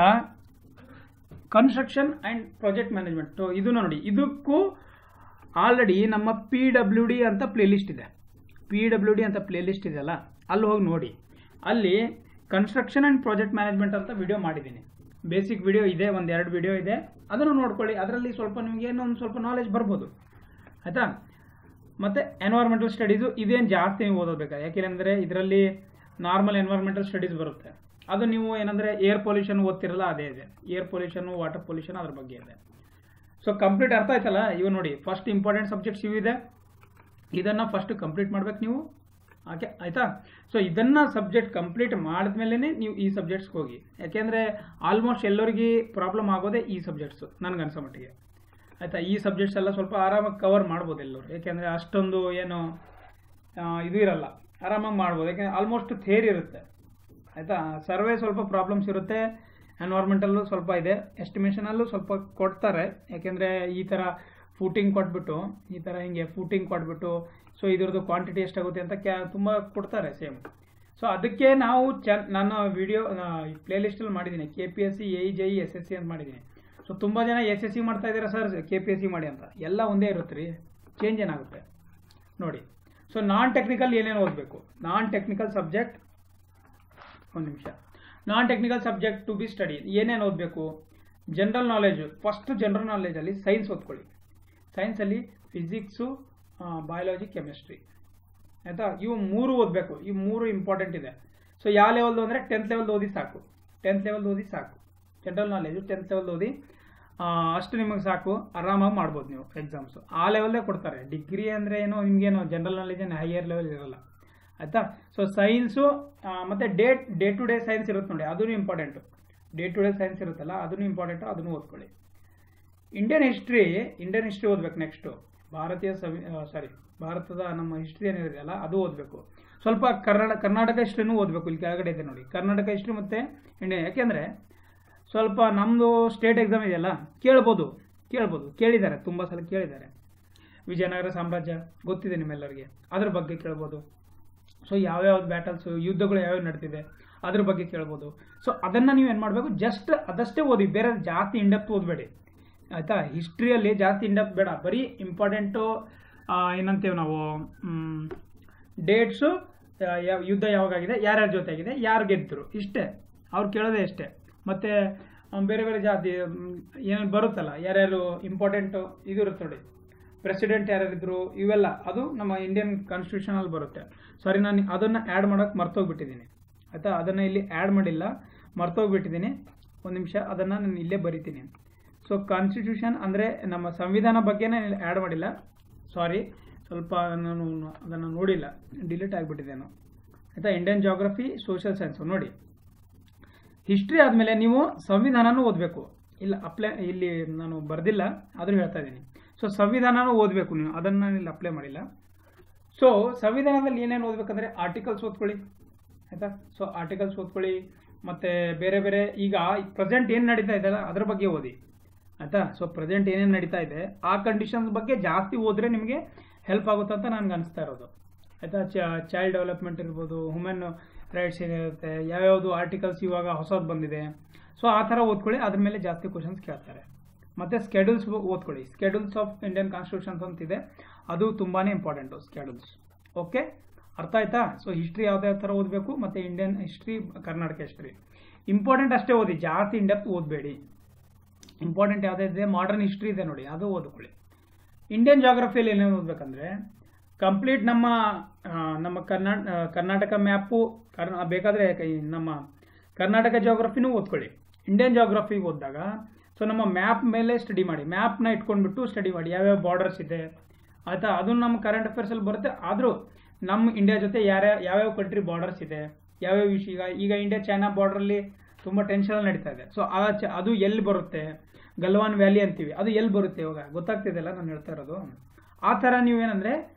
ಕನ್ಸ್ಟ್ರಕ್ಷನ್ ಆ್ಯಂಡ್ ಪ್ರಾಜೆಕ್ಟ್ ಮ್ಯಾನೇಜ್ಮೆಂಟ್ ಇದು ನೋಡಿ ಇದಕ್ಕೂ ಆಲ್ರೆಡಿ ನಮ್ಮ ಪಿ ಡಬ್ಲ್ಯೂ ಡಿ ಅಂತ ಪ್ಲೇಲಿಸ್ಟ್ ಇದೆ ಪಿ ಡಬ್ಲ್ಯೂ ಡಿ ಅಂತ ಪ್ಲೇಲಿಸ್ಟ್ ಇದೆಯಲ್ಲ ಅಲ್ಲಿ ಹೋಗಿ ನೋಡಿ ಅಲ್ಲಿ ಕನ್ಸ್ಟ್ರಕ್ಷನ್ ಆ್ಯಂಡ್ ಪ್ರಾಜೆಕ್ಟ್ ಮ್ಯಾನೇಜ್ಮೆಂಟ್ ಅಂತ ವಿಡಿಯೋ ಮಾಡಿದ್ದೀನಿ ಬೇಸಿಕ್ ವಿಡಿಯೋ ಇದೆ ಒಂದು ಎರಡು ವಿಡಿಯೋ ಇದೆ ಅದನ್ನು ನೋಡ್ಕೊಳ್ಳಿ ಅದರಲ್ಲಿ ಸ್ವಲ್ಪ ನಿಮಗೆ ಏನೋ ಒಂದು ಸ್ವಲ್ಪ ನಾಲೆಜ್ ಬರ್ಬೋದು ಆಯಿತಾ ಮತ್ತು ಎನ್ವೈರ್ಮೆಂಟಲ್ ಸ್ಟಡೀಸು ಇದೇನು ಜಾಸ್ತಿ ನೀವು ಓದೋಬೇಕಾ ಯಾಕೆಂದರೆ ಇದರಲ್ಲಿ ನಾರ್ಮಲ್ ಎನ್ವೈರ್ಮೆಂಟಲ್ ಸ್ಟಡೀಸ್ ಬರುತ್ತೆ ಅದು ನೀವು ಏನಂದರೆ ಏರ್ ಪೊಲ್ಯೂಷನ್ ಓದ್ತಿರಲ್ಲ ಅದೇ ಇದೆ ಏರ್ ಪೊಲ್ಯೂಷನ್ ವಾಟರ್ ಪೊಲ್ಯೂಷನ್ ಅದ್ರ ಬಗ್ಗೆ ಇದೆ ಸೊ ಕಂಪ್ಲೀಟ್ ಅರ್ಥ ಆಯ್ತಲ್ಲ ಇವು ನೋಡಿ ಫಸ್ಟ್ ಇಂಪಾರ್ಟೆಂಟ್ ಸಬ್ಜೆಕ್ಟ್ಸ್ ಇವು ಇದೆ ಇದನ್ನು ಫಸ್ಟ್ ಕಂಪ್ಲೀಟ್ ಮಾಡ್ಬೇಕು ನೀವು ಓಕೆ ಆಯಿತಾ ಸೊ ಇದನ್ನು ಸಬ್ಜೆಕ್ಟ್ ಕಂಪ್ಲೀಟ್ ಮಾಡಿದ್ಮೇಲೆ ನೀವು ಈ ಸಬ್ಜೆಕ್ಟ್ಸ್ಗೆ ಹೋಗಿ ಯಾಕೆಂದರೆ ಆಲ್ಮೋಸ್ಟ್ ಎಲ್ಲರಿಗೆ ಪ್ರಾಬ್ಲಮ್ ಆಗೋದೇ ಈ ಸಬ್ಜೆಕ್ಟ್ಸು ನನಗನ್ಸೋ ಮಟ್ಟಿಗೆ ಆಯಿತಾ ಈ ಸಬ್ಜೆಕ್ಟ್ಸ್ ಎಲ್ಲ ಸ್ವಲ್ಪ ಆರಾಮಾಗಿ ಕವರ್ ಮಾಡ್ಬೋದು ಎಲ್ಲರೂ ಯಾಕೆಂದರೆ ಅಷ್ಟೊಂದು ಏನು ಆ, ಇದು ಇರಲ್ಲ ಆರಾಮಾಗಿ ಮಾಡ್ಬೋದು ಯಾಕೆಂದರೆ ಆಲ್ಮೋಸ್ಟ್ ಥೇರಿ ಇರುತ್ತೆ ಆಯಿತಾ ಸರ್ವೆ ಸ್ವಲ್ಪ ಪ್ರಾಬ್ಲಮ್ಸ್ ಇರುತ್ತೆ ಎನ್ವೈರ್ಮೆಂಟಲ್ಲೂ ಸ್ವಲ್ಪ ಇದೆ ಎಸ್ಟಿಮೇಷನಲ್ಲೂ ಸ್ವಲ್ಪ ಕೊಡ್ತಾರೆ ಯಾಕೆಂದರೆ ಈ ಥರ ಫೂಟಿಂಗ್ ಕೊಟ್ಬಿಟ್ಟು ಈ ಥರ ಹಿಂಗೆ ಫೂಟಿಂಗ್ ಕೊಟ್ಬಿಟ್ಟು ಸೊ ಇದ್ರದ್ದು ಕ್ವಾಂಟಿಟಿ ಎಷ್ಟಾಗುತ್ತೆ ಅಂತ ಕ್ಯಾ ತುಂಬ ಕೊಡ್ತಾರೆ ಸೇಮ್ ಸೊ ಅದಕ್ಕೆ ನಾವು ಚ ನನ್ನ ವಿಡಿಯೋ ಪ್ಲೇಲಿಸ್ಟಲ್ಲಿ ಮಾಡಿದ್ದೀನಿ K P S C A J S S C ಅಂತ ಮಾಡಿದ್ದೀನಿ ಸೊ ತುಂಬ ಜನ ಎಸ್ ಎಸ್ ಸಿ ಮಾಡ್ತಾ ಇದ್ದೀರಾ sir K P S C ಮಾಡಿ ಅಂತ ಎಲ್ಲ ಒಂದೇ ಇರುತ್ತೆ ರೀ ಚೇಂಜ್ ಏನಾಗುತ್ತೆ ನೋಡಿ ಸೊ ನಾನ್ ಟೆಕ್ನಿಕಲ್ ಏನೇನು ಓದಬೇಕು ನಾನ್ ಟೆಕ್ನಿಕಲ್ ಸಬ್ಜೆಕ್ಟ್ ಒಂದು ನಿಮಿಷ non technical subject to be study ಏನೇನು ಓದಬೇಕು ಜನರಲ್ ನಾಲೆಜ್ ಫಸ್ಟ್ ಜನರಲ್ ನಾಲೆಜಲ್ಲಿ ಸೈನ್ಸ್ ಓದ್ಕೊಳ್ಳಿ ಸೈನ್ಸಲ್ಲಿ ಫಿಸಿಕ್ಸು ಬಯಾಲಜಿ ಕೆಮಿಸ್ಟ್ರಿ ಆಯಿತಾ ಇವು ಮೂರು ಓದಬೇಕು ಈ ಮೂರು ಇಂಪಾರ್ಟೆಂಟ್ ಇದೆ ಸೊ ಯಾವ ಲೆವೆಲ್ದು ಅಂದರೆ ಟೆಂತ್ ಲೆವೆಲ್ದು ಓದಿ ಸಾಕು ಟೆಂತ್ ಲೆವೆಲ್ದು ಓದಿ ಸಾಕು ಜನರಲ್ ನಾಲೆಜು ಟೆಂತ್ ಲೆವೆಲ್ದು ಓದಿ ಆ, ಅಷ್ಟು ನಿಮಗೆ ಸಾಕು ಆರಾಮಾಗಿ ಮಾಡ್ಬೋದು ನೀವು ಎಕ್ಸಾಮ್ಸು ಆ ಲೆವೆಲ್ಲೇ ಕೊಡ್ತಾರೆ ಡಿಗ್ರಿ ಅಂದರೆ ಏನೋ ನಿಮಗೇನು ಜನರಲ್ ನಾಲೆಜ್ ಏನು ಹೈಯರ್ ಲೆವೆಲ್ ಇರಲ್ಲ ಆಯಿತಾ ಸೊ ಸೈನ್ಸು ಮತ್ತು day day to day science ಇರುತ್ತೆ ನೋಡಿ ಅದೂ important day to day science ಇರುತ್ತಲ್ಲ ಅದನ್ನು ಇಂಪಾರ್ಟೆಂಟು ಅದನ್ನು ಓದ್ಕೊಳ್ಳಿ ಇಂಡಿಯನ್ ಹಿಸ್ಟ್ರಿ ಇಂಡಿಯನ್ ಹಿಸ್ಟ್ರಿ ಓದಬೇಕು ನೆಕ್ಸ್ಟು ಭಾರತೀಯ ಸಂವಿ ಸಾರಿ ಭಾರತದ ನಮ್ಮ ಹಿಸ್ಟ್ರಿ ಏನಿದೆಯಲ್ಲ ಅದು ಓದಬೇಕು ಸ್ವಲ್ಪ ಕನ್ನಡ ಕರ್ನಾಟಕ ಹಿಸ್ಟ್ರಿನೂ ಓದಬೇಕು ಇಲ್ಲಿ ಕೆಳಗಡೆ ಇದೆ ನೋಡಿ ಕರ್ನಾಟಕ ಹಿಸ್ಟ್ರಿ ಮತ್ತು ಇಂಡಿಯನ್ ಯಾಕೆಂದರೆ ಸ್ವಲ್ಪ ನಮ್ಮದು ಸ್ಟೇಟ್ ಎಕ್ಸಾಮ್ ಇದೆಯಲ್ಲ ಕೇಳ್ಬೋದು ಕೇಳ್ಬೋದು ಕೇಳಿದ್ದಾರೆ ತುಂಬ ಸಲ ಕೇಳಿದ್ದಾರೆ ವಿಜಯನಗರ ಸಾಮ್ರಾಜ್ಯ ಗೊತ್ತಿದೆ ನಿಮ್ಮೆಲ್ಲರಿಗೆ ಅದ್ರ ಬಗ್ಗೆ ಕೇಳ್ಬೋದು ಸೊ ಯಾವ್ಯಾವ ಬ್ಯಾಟಲ್ಸು ಯುದ್ಧಗಳು ಯಾವ್ಯಾವ ನಡ್ತಿದೆ ಅದ್ರ ಬಗ್ಗೆ ಕೇಳ್ಬೋದು ಸೊ ಅದನ್ನು ನೀವು ಏನು ಮಾಡಬೇಕು ಜಸ್ಟ್ ಅದಷ್ಟೇ ಓದಿ ಬೇರೆ ಜಾಸ್ತಿ ಇಂಡೆಪ್ತ್ ಓದಬೇಡಿ ಆಯಿತಾ ಹಿಸ್ಟ್ರಿಯಲ್ಲಿ ಜಾಸ್ತಿ ಇಂಡೆಪ್ತ್ ಬೇಡ ಬರೀ ಇಂಪಾರ್ಟೆಂಟು ಏನಂತೀವಿ ನಾವು ಡೇಟ್ಸು ಯಾವ ಯುದ್ಧ ಯಾವಾಗಾಗಿದೆ ಯಾರ್ಯಾರ ಜೊತೆ ಆಗಿದೆ ಯಾರು ಗೆದ್ದರು ಇಷ್ಟೇ ಅವ್ರು ಕೇಳೋದೇ ಇಷ್ಟೇ ಮತ್ತು ಬೇರೆ ಬೇರೆ ಜಾತಿ ಏನು ಬರುತ್ತಲ್ಲ ಯಾರ್ಯಾರು ಇಂಪಾರ್ಟೆಂಟು ಇದು ಇರುತ್ತೆ ನೋಡಿ ಪ್ರೆಸಿಡೆಂಟ್ ಯಾರ್ಯಾರಿದ್ರು ಇವೆಲ್ಲ ಅದು ನಮ್ಮ ಇಂಡಿಯನ್ ಕಾನ್ಸ್ಟಿಟ್ಯೂಷನಲ್ಲಿ ಬರುತ್ತೆ ಸಾರಿ ನಾನು ಅದನ್ನು ಆ್ಯಡ್ ಮಾಡೋಕ್ಕೆ ಮರ್ತೋಗ್ಬಿಟ್ಟಿದ್ದೀನಿ ಆಯಿತಾ ಅದನ್ನು ಇಲ್ಲಿ ಆ್ಯಡ್ ಮಾಡಿಲ್ಲ ಮರ್ತೋಗ್ಬಿಟ್ಟಿದ್ದೀನಿ ಒಂದು ನಿಮಿಷ ಅದನ್ನು ನಾನು ಇಲ್ಲೇ ಬರಿತೀನಿ ಸೊ ಕಾನ್ಸ್ಟಿಟ್ಯೂಷನ್ ಅಂದರೆ ನಮ್ಮ ಸಂವಿಧಾನ ಬಗ್ಗೆನೇ ಆ್ಯಡ್ ಮಾಡಿಲ್ಲ ಸಾರಿ ಸ್ವಲ್ಪ ನಾನು ಅದನ್ನು ನೋಡಿಲ್ಲ ಡಿಲೀಟ್ ಆಗಿಬಿಟ್ಟಿದ್ದೇನು ಆಯಿತಾ ಇಂಡಿಯನ್ ಜಾಗ್ರಫಿ ಸೋಷಿಯಲ್ ಸೈನ್ಸು ನೋಡಿ ಹಿಸ್ಟ್ರಿ ಆದಮೇಲೆ ನೀವು ಸಂವಿಧಾನನೂ ಓದಬೇಕು ಇಲ್ಲ ಅಪ್ಲೈ ಇಲ್ಲಿ ನಾನು ಬರೆದಿಲ್ಲ ಆದರೂ ಹೇಳ್ತಾ ಇದ್ದೀನಿ ಸೊ ಸಂವಿಧಾನನೂ ಓದಬೇಕು ನೀವು ಅದನ್ನು ನಾನು ಇಲ್ಲಿ ಅಪ್ಲೈ ಮಾಡಿಲ್ಲ ಸೊ ಸಂವಿಧಾನದಲ್ಲಿ ಏನೇನು ಓದಬೇಕಂದ್ರೆ ಆರ್ಟಿಕಲ್ಸ್ ಓದ್ಕೊಳ್ಳಿ ಆಯಿತಾ ಸೊ ಆರ್ಟಿಕಲ್ಸ್ ಓದ್ಕೊಳ್ಳಿ ಮತ್ತು ಬೇರೆ ಬೇರೆ ಈಗ ಪ್ರೆಸೆಂಟ್ ಏನು ನಡೀತಾ ಇದೆಯಲ್ಲ ಅದ್ರ ಬಗ್ಗೆ ಓದಿ ಆಯಿತಾ ಸೊ ಪ್ರೆಸೆಂಟ್ ಏನೇನು ನಡೀತಾ ಇದೆ ಆ ಕಂಡೀಷನ್ಸ್ ಬಗ್ಗೆ ಜಾಸ್ತಿ ಓದಿದ್ರೆ ನಿಮಗೆ ಹೆಲ್ಪ್ ಆಗುತ್ತೆ ಅಂತ ನನಗೆ ಅನಿಸ್ತಾ ಇರೋದು ಆಯಿತಾ ಚೈಲ್ಡ್ ಡೆವಲಪ್ಮೆಂಟ್ ಇರ್ಬೋದು ವುಮೆನ್ ರೈಟ್ಸ್ ಏನಿರುತ್ತೆ ಯಾವ್ಯಾವುದು ಆರ್ಟಿಕಲ್ಸ್ ಇವಾಗ ಹೊಸದು ಬಂದಿದೆ ಸೊ ಆ ಥರ ಓದ್ಕೊಳ್ಳಿ ಅದ್ರ ಮೇಲೆ ಜಾಸ್ತಿ ಕ್ವಶನ್ಸ್ ಕೇಳ್ತಾರೆ ಮತ್ತು ಸ್ಕೆಡ್ಯೂಲ್ಸ್ ಓದ್ಕೊಳ್ಳಿ ಸ್ಕೆಡ್ಯೂಲ್ಸ್ ಆಫ್ ಇಂಡಿಯನ್ ಕಾನ್ಸ್ಟಿಟ್ಯೂಷನ್ಸ್ ಅಂತಿದೆ ಅದು ತುಂಬಾ ಇಂಪಾರ್ಟೆಂಟು ಸ್ಕೆಡ್ಯೂಲ್ಸ್ ಓಕೆ ಅರ್ಥ ಆಯ್ತಾ ಸೊ ಹಿಸ್ಟ್ರಿ ಯಾವುದೇ ಥರ ಓದಬೇಕು ಮತ್ತು Indian history Karnataka history important ಅಷ್ಟೇ ಓದಿ ಜಾಸ್ತಿ ಇಂಡೆಪ್ತ್ ಓದಬೇಡಿ ಇಂಪಾರ್ಟೆಂಟ್ ಯಾವುದೇ ಇದೆ ಮಾಡರ್ನ್ ಹಿಸ್ಟ್ರಿ ಇದೆ ನೋಡಿ ಅದು ಓದ್ಕೊಳ್ಳಿ ಇಂಡಿಯನ್ ಜಾಗ್ರಫಿಯಲ್ಲಿ ಏನೇನು ಓದಬೇಕಂದ್ರೆ ಕಂಪ್ಲೀಟ್ ನಮ್ಮ ಆ, ನಮ್ಮ ಕರ್ನಾ ಆ, ಕರ್ನಾಟಕ ಮ್ಯಾಪು ಕರ್ನಾ ಬೇಕಾದರೆ ನಮ್ಮ ಕರ್ನಾಟಕ ಜಾಗ್ರಫಿನೂ ಓದ್ಕೊಳ್ಳಿ ಇಂಡಿಯನ್ ಜಾಗ್ರಫಿ ಓದಿದಾಗ ಸೊ ನಮ್ಮ ಮ್ಯಾಪ್ ಮೇಲೆ ಸ್ಟಡಿ ಮಾಡಿ ಮ್ಯಾಪ್ನ ಇಟ್ಕೊಂಡ್ಬಿಟ್ಟು ಸ್ಟಡಿ ಮಾಡಿ ಯಾವ್ಯಾವ ಬಾರ್ಡರ್ಸ್ ಇದೆ ಆಯಿತಾ ಅದು ನಮ್ಮ ಕರೆಂಟ್ ಅಫೇರ್ಸಲ್ಲಿ ಬರುತ್ತೆ ಆದರೂ ನಮ್ಮ ಇಂಡಿಯಾ ಜೊತೆ ಯಾರ್ಯಾವ ಯಾವ್ಯಾವ ಕಂಟ್ರಿ ಬಾರ್ಡರ್ಸ್ ಇದೆ ಯಾವ್ಯಾವ ವಿಷಯ ಈಗ ಈಗ ಇಂಡಿಯಾ ಚೈನಾ ಬಾರ್ಡ್ರಲ್ಲಿ ತುಂಬ ಟೆನ್ಷನ್ ನಡೀತಾ ಇದೆ ಸೊ ಆ ಚ ಅದು ಎಲ್ಲಿ ಬರುತ್ತೆ ಗಲ್ವಾನ್ ವ್ಯಾಲಿ ಅಂತೀವಿ ಅದು ಎಲ್ಲಿ ಬರುತ್ತೆ ಇವಾಗ ಗೊತ್ತಾಗ್ತಿದೆಯಲ್ಲ ನಾನು ಹೇಳ್ತಾ ಇರೋದು ಆ ಥರ ನೀವೇನಂದರೆ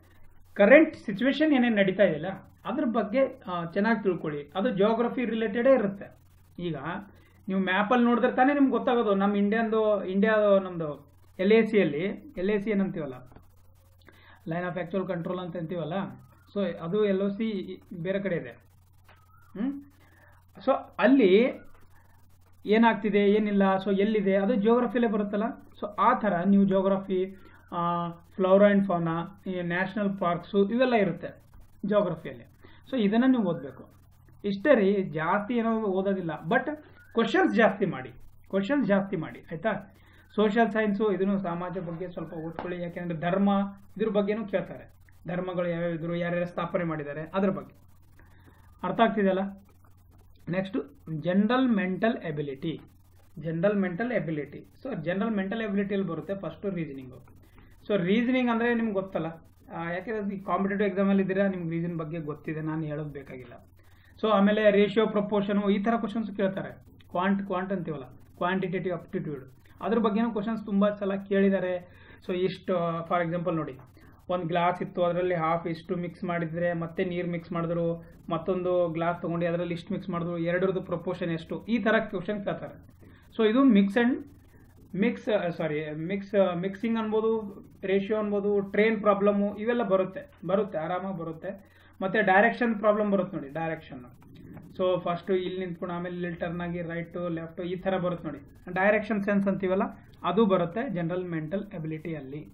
ಕರೆಂಟ್ ಸಿಚುವೇಶನ್ ಏನೇನು ನಡೀತಾ ಇದೆಯಲ್ಲ ಅದ್ರ ಬಗ್ಗೆ ಚೆನ್ನಾಗಿ ತಿಳ್ಕೊಳ್ಳಿ ಅದು ಜಿಯೋಗ್ರಫಿ ರಿಲೇಟೆಡೇ ಇರುತ್ತೆ ಈಗ ನೀವು ಮ್ಯಾಪಲ್ಲಿ ನೋಡಿದ್ರೆ ತಾನೇ ನಿಮ್ಗೆ ಗೊತ್ತಾಗೋದು ನಮ್ಮ ಇಂಡಿಯನ್ದು ಇಂಡಿಯಾದ ನಮ್ಮದು ಎಲ್ ಎ ಸಿಯಲ್ಲಿ ಎಲ್ ಎ ಸಿ ಏನಂತೀವಲ್ಲ ಲೈನ್ ಆಫ್ ಆ್ಯಕ್ಚುಯಲ್ ಕಂಟ್ರೋಲ್ ಅಂತ ಅಂತೀವಲ್ಲ ಸೊ ಅದು ಎಲ್ ಒ ಸಿ ಬೇರೆ ಕಡೆ ಇದೆ ಹ್ಞೂ ಸೊ ಅಲ್ಲಿ ಏನಾಗ್ತಿದೆ ಏನಿಲ್ಲ ಸೊ ಎಲ್ಲಿದೆ ಅದು ಜಿಯೋಗ್ರಫಿಲೇ ಬರುತ್ತಲ್ಲ ಸೊ ಆ ಥರ ನೀವು geography flower and fauna national parks ಇವೆಲ್ಲ ಇರುತ್ತೆ ಜಿಯೋಗ್ರಫಿಯಲ್ಲಿ ಸೊ ಇದನ್ನು ನೀವು ಓದಬೇಕು ಇಷ್ಟೇ ರೀ ಜಾಸ್ತಿ ಏನೋ ಓದೋದಿಲ್ಲ ಬಟ್ ಕ್ವಶನ್ಸ್ ಜಾಸ್ತಿ ಮಾಡಿ ಕ್ವಶನ್ಸ್ ಜಾಸ್ತಿ ಮಾಡಿ ಆಯಿತಾ ಸೋಷಿಯಲ್ ಸೈನ್ಸು ಇದನ್ನು ಸಮಾಜ ಬಗ್ಗೆ ಸ್ವಲ್ಪ ಓದ್ಕೊಳ್ಳಿ ಯಾಕೆಂದರೆ ಧರ್ಮ ಇದ್ರ ಬಗ್ಗೆನೂ ಕೇಳ್ತಾರೆ ಧರ್ಮಗಳು ಯಾವ್ಯಾವ ಇದ್ರು ಯಾರ್ಯಾರು ಸ್ಥಾಪನೆ ಮಾಡಿದ್ದಾರೆ ಅದ್ರ ಬಗ್ಗೆ ಅರ್ಥ ಆಗ್ತಿದೆಯಲ್ಲ next general mental ability general mental ability so general mental ಎಬಿಲಿಟಿಯಲ್ಲಿ ಬರುತ್ತೆ ಫಸ್ಟು ರೀಸನಿಂಗು ಸೊ ರೀಸನಿಂಗ್ ಅಂದರೆ ನಿಮ್ಗೆ ಗೊತ್ತಲ್ಲ ಆ, ಯಾಕೆಂದ್ರೆ ಈ ಕಾಂಪಿಟೇಟಿವ್ ಎಕ್ಸಾಮಲ್ಲಿ ಇದ್ದೀರಾ ನಿಮ್ಗೆ ರೀಸನ್ ಬಗ್ಗೆ ಗೊತ್ತಿದೆ ನಾನು ಹೇಳೋದು ಬೇಕಾಗಿಲ್ಲ ಸೊ ಆಮೇಲೆ ರೇಷಿಯೋ ಪ್ರಪೋರ್ಷನು ಈ ಥರ ಕ್ವಶನ್ಸ್ ಕೇಳ್ತಾರೆ ಕ್ವಾಂಟ್ ಕ್ವಾಂಟ್ ಅಂತೀವಲ್ಲ ಕ್ವಾಂಟಿಟೇಟಿವ್ ಅಪ್ಟಿಟ್ಯೂಡ್ ಅದ್ರ ಬಗ್ಗೆನೂ ಕ್ವಶನ್ಸ್ ತುಂಬ ಸಲ ಕೇಳಿದ್ದಾರೆ ಸೊ ಇಷ್ಟು ಫಾರ್ ಎಕ್ಸಾಂಪಲ್ ನೋಡಿ ಒಂದು ಗ್ಲಾಸ್ ಇತ್ತು ಅದರಲ್ಲಿ ಹಾಫ್ ಇಷ್ಟು ಮಿಕ್ಸ್ ಮಾಡಿದ್ರೆ ಮತ್ತೆ ನೀರು ಮಿಕ್ಸ್ ಮಾಡಿದ್ರು ಮತ್ತೊಂದು ಗ್ಲಾಸ್ ತೊಗೊಂಡು ಅದರಲ್ಲಿ ಇಷ್ಟು ಮಿಕ್ಸ್ ಮಾಡಿದ್ರು ಎರಡರದ್ದು ಪ್ರಪೋರ್ಷನ್ ಎಷ್ಟು ಈ ಥರ ಕ್ವಶನ್ ಕೇಳ್ತಾರೆ ಸೊ ಇದು mix and mix sorry mix mixing ಅನ್ಬೋದು ರೇಷಿಯೋ ಅನ್ಬೋದು ಟ್ರೈನ್ ಪ್ರಾಬ್ಲಮ್ಮು ಇವೆಲ್ಲ ಬರುತ್ತೆ ಬರುತ್ತೆ ಆರಾಮಾಗಿ ಬರುತ್ತೆ ಮತ್ತು ಡೈರೆಕ್ಷನ್ ಪ್ರಾಬ್ಲಮ್ ಬರುತ್ತೆ ನೋಡಿ ಡೈರೆಕ್ಷನ್ ಸೊ ಫಸ್ಟು ಇಲ್ಲಿ ನಿಂತ್ಕೊಂಡು ಆಮೇಲೆ ಇಲ್ಲಿ ಟರ್ನ್ ಆಗಿ ರೈಟು ಲೆಫ್ಟು ಈ ಥರ ಬರುತ್ತೆ ನೋಡಿ ಡೈರೆಕ್ಷನ್ ಸೆನ್ಸ್ ಅಂತೀವಲ್ಲ ಅದು ಬರುತ್ತೆ ಜನರಲ್ ಮೆಂಟಲ್ ಎಬಿಲಿಟಿಯಲ್ಲಿ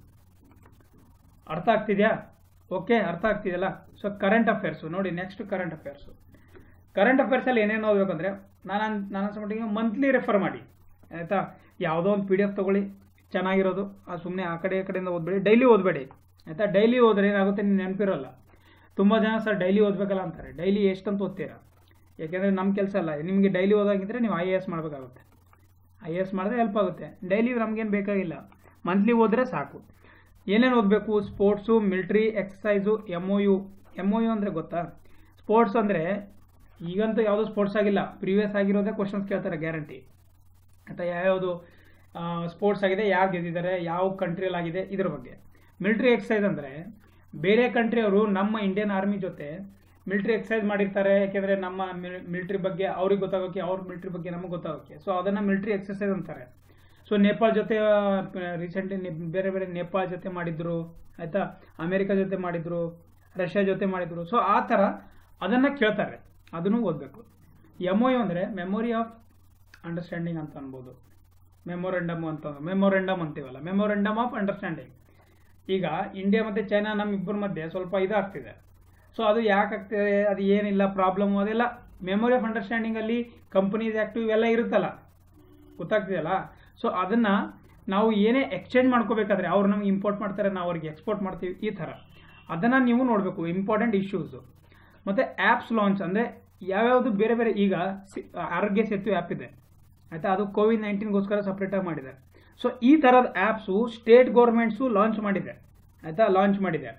ಅರ್ಥ ಆಗ್ತಿದೆಯಾ ಓಕೆ ಅರ್ಥ ಆಗ್ತಿದೆಯಲ್ಲ ಸೊ ಕರೆಂಟ್ ಅಫೇರ್ಸು ನೋಡಿ ನೆಕ್ಸ್ಟ್ ಕರೆಂಟ್ ಅಫೇರ್ಸು ಕರೆಂಟ್ ಅಫೇರ್ಸಲ್ಲಿ ಏನೇನು ಓದಬೇಕಂದ್ರೆ ನಾನು ನನ್ನ ಅನ್ಸಮಟ್ಟಿಗೆ ಮಂತ್ಲಿ ರೆಫರ್ ಮಾಡಿ ಆಯಿತಾ ಯಾವುದೋ ಒಂದು ಪಿ ಡಿ ಎಫ್ ತೊಗೊಳ್ಳಿ ಚೆನ್ನಾಗಿರೋದು ಅದು ಸುಮ್ಮನೆ ಆ ಕಡೆ ಈ ಕಡೆಯಿಂದ ಓದಬೇಡಿ ಡೈಲಿ ಓದಬೇಡಿ ಆಯಿತಾ ಡೈಲಿ ಓದ್ರೆ ಏನಾಗುತ್ತೆ ನಿಮ್ಗೆ ನೆನಪಿರೋಲ್ಲ ತುಂಬ ಜನ ಸರ್ ಡೈಲಿ ಓದಬೇಕಲ್ಲ ಅಂತಾರೆ ಡೈಲಿ ಎಷ್ಟಂತ ಓದ್ತೀರಾ ಯಾಕೆಂದರೆ ನಮ್ಮ ಕೆಲಸ ಅಲ್ಲ ನಿಮಗೆ ಡೈಲಿ ಓದಾಗಿದ್ದರೆ ನೀವು ಐ ಎ ಎಸ್ ಮಾಡಬೇಕಾಗುತ್ತೆ ಐ ಎ ಎಸ್ ಮಾಡಿದ್ರೆ ಹೆಲ್ಪ್ ಆಗುತ್ತೆ ಡೈಲಿ ನಮಗೇನು ಬೇಕಾಗಿಲ್ಲ ಮಂತ್ಲಿ ಓದಿದ್ರೆ ಸಾಕು ಏನೇನು ಓದಬೇಕು sports military exercise M O U M O U ಅಂದರೆ ಗೊತ್ತಾ ಸ್ಪೋರ್ಟ್ಸ್ ಅಂದರೆ ಈಗಂತೂ ಯಾವುದೂ ಸ್ಪೋರ್ಟ್ಸ್ ಆಗಿಲ್ಲ ಪ್ರೀವಿಯಸ್ ಆಗಿರೋದೇ ಕ್ವಶನ್ಸ್ ಕೇಳ್ತಾರೆ ಗ್ಯಾರಂಟಿ ಅಥವಾ ಯಾವ್ಯಾವುದು ಸ್ಪೋರ್ಟ್ಸ್ ಆಗಿದೆ ಯಾರು ಗೆದ್ದಿದ್ದಾರೆ ಯಾವ ಕಂಟ್ರಿಯಲ್ಲಿ ಆಗಿದೆ ಇದ್ರ ಬಗ್ಗೆ ಮಿಲಿಟ್ರಿ ಎಕ್ಸಸೈಸ್ ಅಂದರೆ ಬೇರೆ ಕಂಟ್ರಿಯವರು ನಮ್ಮ ಇಂಡಿಯನ್ ಆರ್ಮಿ ಜೊತೆ ಮಿಲಿಟ್ರಿ ಎಕ್ಸಸೈಸ್ ಮಾಡಿರ್ತಾರೆ ಯಾಕೆಂದರೆ ನಮ್ಮ ಮಿಲಿಟ್ರಿ ಬಗ್ಗೆ ಅವ್ರಿಗೆ ಗೊತ್ತಾಗೋಕೆ ಅವ್ರ ಮಿಲಿಟ್ರಿ ಬಗ್ಗೆ ನಮಗೆ ಗೊತ್ತಾಗೋಕೆ ಸೊ ಅದನ್ನು ಮಿಲಿಟ್ರಿ ಎಕ್ಸಸೈಸ್ ಅಂತಾರೆ ಸೊ ನೇಪಾಳ ಜೊತೆ ರೀಸೆಂಟ್ಲಿ ಬೇರೆ ಬೇರೆ ನೇಪಾಳ ಜೊತೆ ಮಾಡಿದ್ರು ಆಯಿತಾ ಅಮೇರಿಕಾ ಜೊತೆ ಮಾಡಿದ್ರು ರಷ್ಯಾ ಜೊತೆ ಮಾಡಿದ್ರು ಸೊ ಆ ಥರ ಅದನ್ನು ಕೇಳ್ತಾರೆ ಅದನ್ನು ಓದಬೇಕು ಎಮ್ ಒ ಯು ಅಂದರೆ ಮೆಮೊರಿ ಆಫ್ ಅಂಡರ್ಸ್ಟ್ಯಾಂಡಿಂಗ್ ಅಂತ ಅನ್ಬೋದು ಮೆಮೊರೆಂಡಮ್ ಅಂತ ಮೆಮೊರೆಂಡಮ್ ಅಂತೀವಲ್ಲ ಮೆಮೊರೆಂಡಮ್ ಆಫ್ ಅಂಡರ್ಸ್ಟ್ಯಾಂಡಿಂಗ್ ಈಗ ಇಂಡಿಯಾ ಮತ್ತು ಚೈನಾ ನಮ್ಮ ಇಬ್ಬರ ಮಧ್ಯೆ ಸ್ವಲ್ಪ ಇದಾಗ್ತಿದೆ ಸೊ ಅದು ಯಾಕೆ ಆಗ್ತಿದೆ ಅದು ಏನಿಲ್ಲ ಪ್ರಾಬ್ಲಮ್ ಅದೆಲ್ಲ ಮೆಮೊರಿ ಆಫ್ ಅಂಡರ್ಸ್ಟ್ಯಾಂಡಿಂಗಲ್ಲಿ ಕಂಪನೀಸ್ ಆ್ಯಕ್ಟಿವ್ ಇವೆಲ್ಲ ಇರುತ್ತಲ್ಲ ಗೊತ್ತಾಗ್ತಿದೆಯಲ್ಲ ಸೊ ಅದನ್ನು ನಾವು ಏನೇ ಎಕ್ಸ್ಚೇಂಜ್ ಮಾಡ್ಕೋಬೇಕಾದ್ರೆ ಅವ್ರು ನಮ್ಗೆ ಇಂಪೋರ್ಟ್ ಮಾಡ್ತಾರೆ ನಾವು ಅವ್ರಿಗೆ ಎಕ್ಸ್ಪೋರ್ಟ್ ಮಾಡ್ತೀವಿ ಈ ಥರ ಅದನ್ನು ನೀವು ನೋಡಬೇಕು ಇಂಪಾರ್ಟೆಂಟ್ ಇಶ್ಯೂಸು ಮತ್ತು ಆ್ಯಪ್ಸ್ ಲಾಂಚ್ ಅಂದರೆ ಯಾವ್ಯಾವುದು ಬೇರೆ ಬೇರೆ ಈಗ ಸಿ ಆರೋಗ್ಯ ಸೇತು ಆ್ಯಪ್ ಇದೆ ಆಯಿತಾ ಅದು ಕೋವಿಡ್ ನೈನ್ಟೀನ್ಗೋಸ್ಕರ ಸಪ್ರೇಟಾಗಿ ಮಾಡಿದೆ ಸೊ ಈ ಥರದ ಆ್ಯಪ್ಸು ಸ್ಟೇಟ್ ಗೌರ್ಮೆಂಟ್ಸು ಲಾಂಚ್ ಮಾಡಿದೆ ಆಯಿತಾ ಲಾಂಚ್ ಮಾಡಿದೆ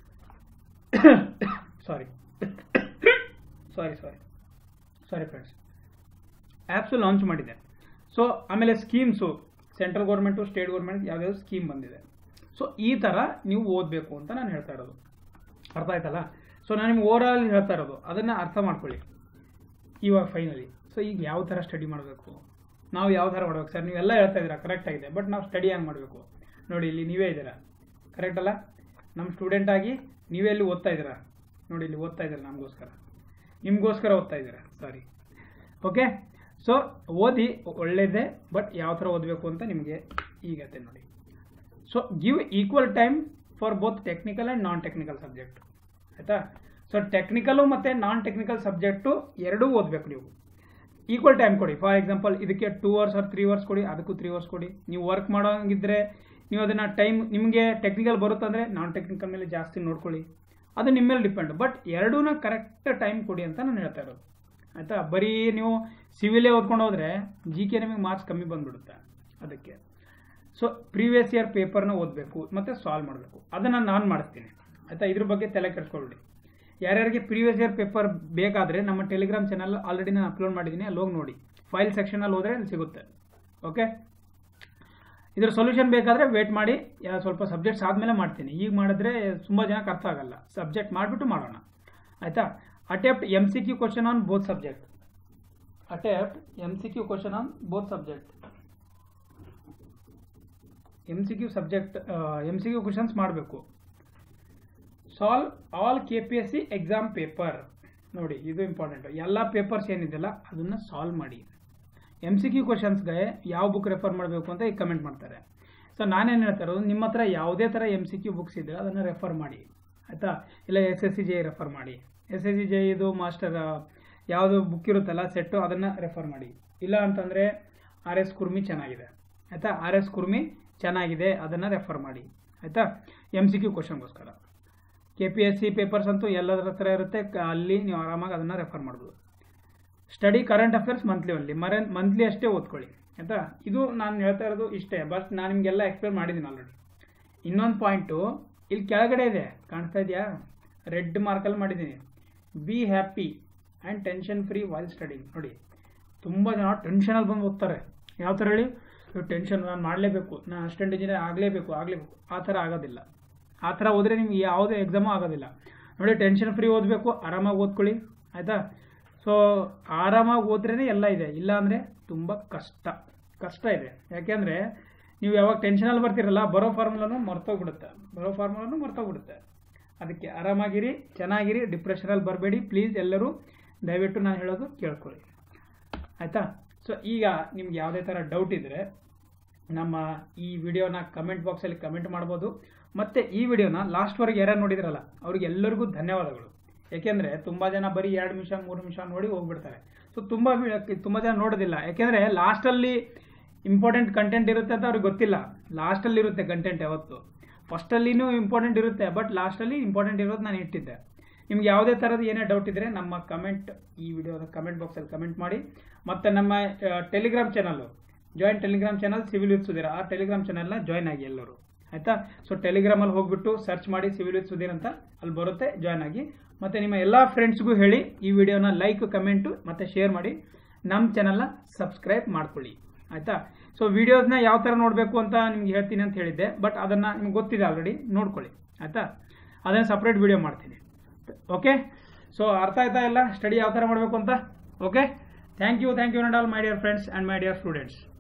sorry sorry sorry sorry friends apps launch ಮಾಡಿದೆ ಸೊ ಆಮೇಲೆ schemes central government state government ಯಾವ್ಯಾವ ಸ್ಕೀಮ್ ಬಂದಿದೆ ಸೊ ಈ ಥರ ನೀವು ಓದಬೇಕು ಅಂತ ನಾನು ಹೇಳ್ತಾ ಇರೋದು ಅರ್ಥ ಆಯ್ತಲ್ಲ ಸೊ ನಾನು ನಿಮ್ಗೆ ಓವರ್ ಆಲ್ ಹೇಳ್ತಾ ಇರೋದು ಅದನ್ನು ಅರ್ಥ ಮಾಡ್ಕೊಳ್ಳಿ ಇವಾಗ ಫೈನಲಿ ಸೊ ಈಗ ಯಾವ ಥರ ಸ್ಟಡಿ ಮಾಡಬೇಕು ನಾವು ಯಾವ ಥರ ಮಾಡ್ಬೇಕು ಸರ್ ನೀವೆಲ್ಲ ಹೇಳ್ತಾ ಇದ್ದೀರಾ ಕರೆಕ್ಟ್ ಆಗಿದೆ ಬಟ್ ನಾವು ಸ್ಟಡಿ ಹಂಗೆ ಮಾಡಬೇಕು ನೋಡಿ ಇಲ್ಲಿ ನೀವೇ ಇದ್ದೀರಾ ಕರೆಕ್ಟ್ ಅಲ್ಲ ನಮ್ಮ ಸ್ಟೂಡೆಂಟ್ ಆಗಿ ನೀವೇ ಇಲ್ಲಿ ಓದ್ತಾ ಇದ್ದೀರಾ ನೋಡಿ ಇಲ್ಲಿ ಓದ್ತಾ ಇದ್ದೀರಾ ನಮಗೋಸ್ಕರ ನಿಮಗೋಸ್ಕರ ಓದ್ತಾ ಇದ್ದೀರಾ ಸಾರಿ ಓಕೆ ಸೊ ಓದಿ ಒಳ್ಳೇದೇ ಬಟ್ ಯಾವ ಥರ ಓದಬೇಕು ಅಂತ ನಿಮಗೆ ಈಗತ್ತೆ ನೋಡಿ so give equal time for both technical and non technical subject ಆಯಿತಾ ಸೊ ಟೆಕ್ನಿಕಲು ಮತ್ತು ನಾನ್ ಟೆಕ್ನಿಕಲ್ ಸಬ್ಜೆಕ್ಟು ಎರಡೂ ಓದಬೇಕು ನೀವು ಈಕ್ವಲ್ ಟೈಮ್ ಕೊಡಿ ಫಾರ್ ಎಕ್ಸಾಂಪಲ್ ಇದಕ್ಕೆ two hours or three hours ಕೊಡಿ ಅದಕ್ಕೂ ತ್ರೀ ಅವರ್ಸ್ ಕೊಡಿ ನೀವು ವರ್ಕ್ ಮಾಡೋಂಗಿದ್ರೆ ನೀವು ಅದನ್ನು ಟೈಮ್ ನಿಮಗೆ ಟೆಕ್ನಿಕಲ್ ಬರುತ್ತಂದರೆ ನಾನ್ ಟೆಕ್ನಿಕಲ್ ಮೇಲೆ ಜಾಸ್ತಿ ನೋಡ್ಕೊಳ್ಳಿ ಅದು ನಿಮ್ಮ ಮೇಲೆ ಡಿಪೆಂಡ್ ಬಟ್ ಎರಡೂ ಕರೆಕ್ಟ್ ಟೈಮ್ ಕೊಡಿ ಅಂತ ನಾನು ಹೇಳ್ತಾ ಇರೋದು ಆಯಿತಾ ಬರೀ ನೀವು ಸಿವಿಲೇ ಓದ್ಕೊಂಡು ಹೋದರೆ ಜಿ ಕೆ ನಿಮಗೆ ಮಾರ್ಕ್ಸ್ ಕಮ್ಮಿ ಬಂದ್ಬಿಡುತ್ತೆ ಅದಕ್ಕೆ ಸೊ ಪ್ರೀವಿಯಸ್ ಇಯರ್ ಪೇಪರ್ನ ಓದಬೇಕು ಮತ್ತು ಸಾಲ್ವ್ ಮಾಡಬೇಕು ಅದನ್ನು ನಾನು ಮಾಡಿಸ್ತೀನಿ ಆಯಿತಾ ಇದ್ರ ಬಗ್ಗೆ ತಲೆ ಕೆಡಿಸ್ಕೊಳ್ಬಿಡಿ ಯಾರ್ಯಾರಿಗೆ ಪ್ರೀವಿಯಸ್ ಇಯರ್ ಪೇಪರ್ ಬೇಕಾದರೆ ನಮ್ಮ ಟೆಲಿಗ್ರಾಮ್ ಚಾನಲ್ ಆಲ್ರೆಡಿ ನಾನು ಅಪ್ಲೋಡ್ ಮಾಡಿದ್ದೀನಿ ಅಲ್ಲಿ ಹೋಗಿ ನೋಡಿ ಫೈಲ್ ಸೆಕ್ಷನಲ್ಲಿ ಹೋದರೆ ಅಲ್ಲಿ ಸಿಗುತ್ತೆ ಓಕೆ ಇದ್ರ ಸೊಲ್ಯೂಷನ್ ಬೇಕಾದರೆ ವೇಟ್ ಮಾಡಿ ಯಾ- ಸ್ವಲ್ಪ ಸಬ್ಜೆಕ್ಟ್ಸ್ ಆದಮೇಲೆ ಮಾಡ್ತೀನಿ ಈಗ ಮಾಡಿದ್ರೆ ತುಂಬ ಜನಕ್ಕೆ ಅರ್ಥ ಆಗಲ್ಲ ಸಬ್ಜೆಕ್ಟ್ ಮಾಡಿಬಿಟ್ಟು ಮಾಡೋಣ ಆಯಿತಾ attempt M C Q question on both subject attempt M C Q question on both subject M C Q subject M C Q questions ಮಾಡಬೇಕು solve all K P S C exam paper ನೋಡಿ ಇದು important ಎಲ್ಲ papers ಏನಿದೆಯಲ್ಲ ಅದನ್ನು solve ಮಾಡಿ M C Q ಕ್ವಶನ್ಸ್ಗೆ ಯಾವ book refer ಮಾಡಬೇಕು ಅಂತ ಈಗ ಕಮೆಂಟ್ ಮಾಡ್ತಾರೆ ಸೊ ನಾನೇನು ಹೇಳ್ತಾ ಇರೋದು ನಿಮ್ಮ ಹತ್ರ ಯಾವುದೇ ಥರ ಎಮ್ ಸಿ ಕ್ಯೂ ಬುಕ್ಸ್ ಇದೆ ಅದನ್ನು ರೆಫರ್ ಮಾಡಿ ಆಯಿತಾ ಇಲ್ಲ S S C J refer ಮಾಡಿ ಎಸ್ ಎಸ್ ಸಿ ಜೆ ಇದು ಮಾಸ್ಟರ್ ಯಾವುದು ಬುಕ್ ಇರುತ್ತಲ್ಲ ಸೆಟ್ಟು ಅದನ್ನು ರೆಫರ್ ಮಾಡಿ ಇಲ್ಲ ಅಂತಂದರೆ ಆರ್ ಎಸ್ ಕುರ್ಮಿ ಚೆನ್ನಾಗಿದೆ ಆಯಿತಾ ಆರ್ ಎಸ್ ಕುರ್ಮಿ ಚೆನ್ನಾಗಿದೆ ಅದನ್ನು ರೆಫರ್ ಮಾಡಿ ಆಯಿತಾ ಎಮ್ ಸಿ ಕ್ಯೂ ಕ್ವಶನ್ಗೋಸ್ಕರ K P S C papers ಅಂತೂ ಎಲ್ಲದರ ಹತ್ರ ಇರುತ್ತೆ ಕ- ಅಲ್ಲಿ ನೀವು ಆರಾಮಾಗಿ ಅದನ್ನು ರೆಫರ್ ಮಾಡ್ಬೋದು study current affairs monthly only ಮರ ಮಂತ್ಲಿ ಅಷ್ಟೇ ಓದ್ಕೊಳ್ಳಿ ಆಯಿತಾ ಇದು ನಾನು ಹೇಳ್ತಾ ಇರೋದು ಇಷ್ಟೇ ಬಟ್ ನಾನು ನಿಮಗೆಲ್ಲ ಎಕ್ಸ್ಪ್ಲೇನ್ ಮಾಡಿದ್ದೀನಿ ಆಲ್ರೆಡಿ ಇನ್ನೊಂದು ಪಾಯಿಂಟು ಇಲ್ಲಿ ಕೆಳಗಡೆ ಇದೆ ಕಾಣಿಸ್ತಾ ಇದೆಯಾ ರೆಡ್ ಮಾರ್ಕಲ್ಲಿ ಮಾಡಿದ್ದೀನಿ be happy and tension free while studying ನೋಡಿ ತುಂಬ ಜನ ಟೆನ್ಷನಲ್ಲಿ ಬಂದು ಓದ್ತಾರೆ ಯಾವ ಥರ ಹೇಳಿ ಟೆನ್ಷನ್ ನಾನು ಮಾಡಲೇಬೇಕು ನಾನು ಅಸಿಸ್ಟೆಂಟ್ ಇಂಜಿನಿಯರ್ ಆಗಲೇಬೇಕು ಆಗಲೇಬೇಕು ಆ ಥರ ಆಗೋದಿಲ್ಲ ಆ ಥರ ಹೋದರೆ ನಿಮ್ಗೆ ಯಾವುದೇ ಎಕ್ಸಾಮು ಆಗೋದಿಲ್ಲ ನೋಡಿ ಟೆನ್ಷನ್ ಫ್ರೀ ಓದಬೇಕು ಆರಾಮಾಗಿ ಓದ್ಕೊಳ್ಳಿ ಆಯಿತಾ ಸೊ ಆರಾಮಾಗಿ ಓದ್ರೇ ಎಲ್ಲ ಇದೆ ಇಲ್ಲ ಅಂದರೆ ತುಂಬ ಕಷ್ಟ ಕಷ್ಟ ಇದೆ ಯಾಕೆಂದರೆ ನೀವು ಯಾವಾಗ ಟೆನ್ಷನಲ್ಲಿ ಬರ್ತಿರಲ್ಲ ಬರೋ ಫಾರ್ಮುಲಾನು ಮರ್ತೋಗ್ಬಿಡುತ್ತೆ ಬರೋ ಫಾರ್ಮುಲಾನು ಮರ್ತೋಗ್ಬಿಡುತ್ತೆ ಅದಕ್ಕೆ ಆರಾಮಾಗಿರಿ ಚೆನ್ನಾಗಿರಿ ಡಿಪ್ರೆಷನಲ್ಲಿ ಬರಬೇಡಿ ಪ್ಲೀಸ್ ಎಲ್ಲರೂ ದಯವಿಟ್ಟು ನಾನು ಹೇಳೋದು ಕೇಳ್ಕೊಳ್ಳಿ ಆಯಿತಾ ಸೊ ಈಗ ನಿಮ್ಗೆ ಯಾವುದೇ ಥರ ಡೌಟ್ ಇದ್ದರೆ ನಮ್ಮ ಈ ವಿಡಿಯೋನ ಕಮೆಂಟ್ ಬಾಕ್ಸಲ್ಲಿ ಕಮೆಂಟ್ ಮಾಡ್ಬೋದು ಮತ್ತು ಈ ವಿಡಿಯೋನ ಲಾಸ್ಟ್ವರೆಗೆ ಯಾರು ನೋಡಿದ್ರಲ್ಲ ಅವ್ರಿಗೆ ಎಲ್ಲರಿಗೂ ಧನ್ಯವಾದಗಳು ಯಾಕೆಂದರೆ ತುಂಬ ಜನ ಬರೀ ಎರಡು ನಿಮಿಷ ಮೂರು ನಿಮಿಷ ನೋಡಿ ಹೋಗ್ಬಿಡ್ತಾರೆ ಸೊ ತುಂಬ ತುಂಬ ಜನ ನೋಡೋದಿಲ್ಲ ಯಾಕೆಂದರೆ ಲಾಸ್ಟಲ್ಲಿ ಇಂಪಾರ್ಟೆಂಟ್ ಕಂಟೆಂಟ್ ಇರುತ್ತೆ ಅಂತ ಅವ್ರಿಗೆ ಗೊತ್ತಿಲ್ಲ ಲಾಸ್ಟಲ್ಲಿ ಇರುತ್ತೆ ಕಂಟೆಂಟ್ ಯಾವತ್ತು ಫಸ್ಟಲ್ಲಿನೂ ಇಂಪಾರ್ಟೆಂಟ್ ಇರುತ್ತೆ ಬಟ್ ಲಾಸ್ಟಲ್ಲಿ ಇಂಪಾರ್ಟೆಂಟ್ ಇರೋದು ನಾನು ಇಟ್ಟಿದ್ದೆ ನಿಮ್ಗೆ ಯಾವುದೇ ಥರದ ಏನೇ ಡೌಟ್ ಇದ್ದರೆ ನಮ್ಮ ಕಮೆಂಟ್ ಈ ವಿಡಿಯೋದ ಕಮೆಂಟ್ ಬಾಕ್ಸಲ್ಲಿ ಕಮೆಂಟ್ ಮಾಡಿ ಮತ್ತು ನಮ್ಮ Telegram channel join Telegram channel civil with Sudhir ಆ ಟೆಲಿಗ್ರಾಮ್ ಚಾನಲ್ನ ಜಾಯ್ನ್ ಆಗಿ ಎಲ್ಲರೂ ಆಯಿತಾ ಸೊ ಟೆಲಿಗ್ರಾಮಲ್ಲಿ ಹೋಗ್ಬಿಟ್ಟು ಸರ್ಚ್ ಮಾಡಿ ಸಿವಿಲ್ ವಿತ್ ಸುಧೀರ್ ಅಂತ ಅಲ್ಲಿ ಬರುತ್ತೆ ಜಾಯ್ನ್ ಆಗಿ ಮತ್ತು ನಿಮ್ಮ ಎಲ್ಲ ಫ್ರೆಂಡ್ಸ್ಗೂ ಹೇಳಿ ಈ ವಿಡಿಯೋನ ಲೈಕ್ ಕಮೆಂಟು ಮತ್ತು ಶೇರ್ ಮಾಡಿ ನಮ್ಮ ಚಾನಲ್ನ ಸಬ್ಸ್ಕ್ರೈಬ್ ಮಾಡ್ಕೊಳ್ಳಿ ಆಯಿತಾ ಸೊ ವಿಡಿಯೋಸ್ನ ಯಾವ ಥರ ನೋಡಬೇಕು ಅಂತ ನಿಮ್ಗೆ ಹೇಳ್ತೀನಿ ಅಂತ ಹೇಳಿದ್ದೆ ಬಟ್ ಅದನ್ನು ನಿಮ್ಗೆ ಗೊತ್ತಿದೆ ಆಲ್ರೆಡಿ ನೋಡ್ಕೊಳ್ಳಿ ಆಯಿತಾ ಅದನ್ನು ಸಪ್ರೇಟ್ ವಿಡಿಯೋ ಮಾಡ್ತೀನಿ ಓಕೆ ಸೊ ಅರ್ಥ ಆಯ್ತಾ ಎಲ್ಲ ಸ್ಟಡಿ ಯಾವ ಥರ ಮಾಡಬೇಕು ಅಂತ okay thank you thank you and all my dear friends and my dear students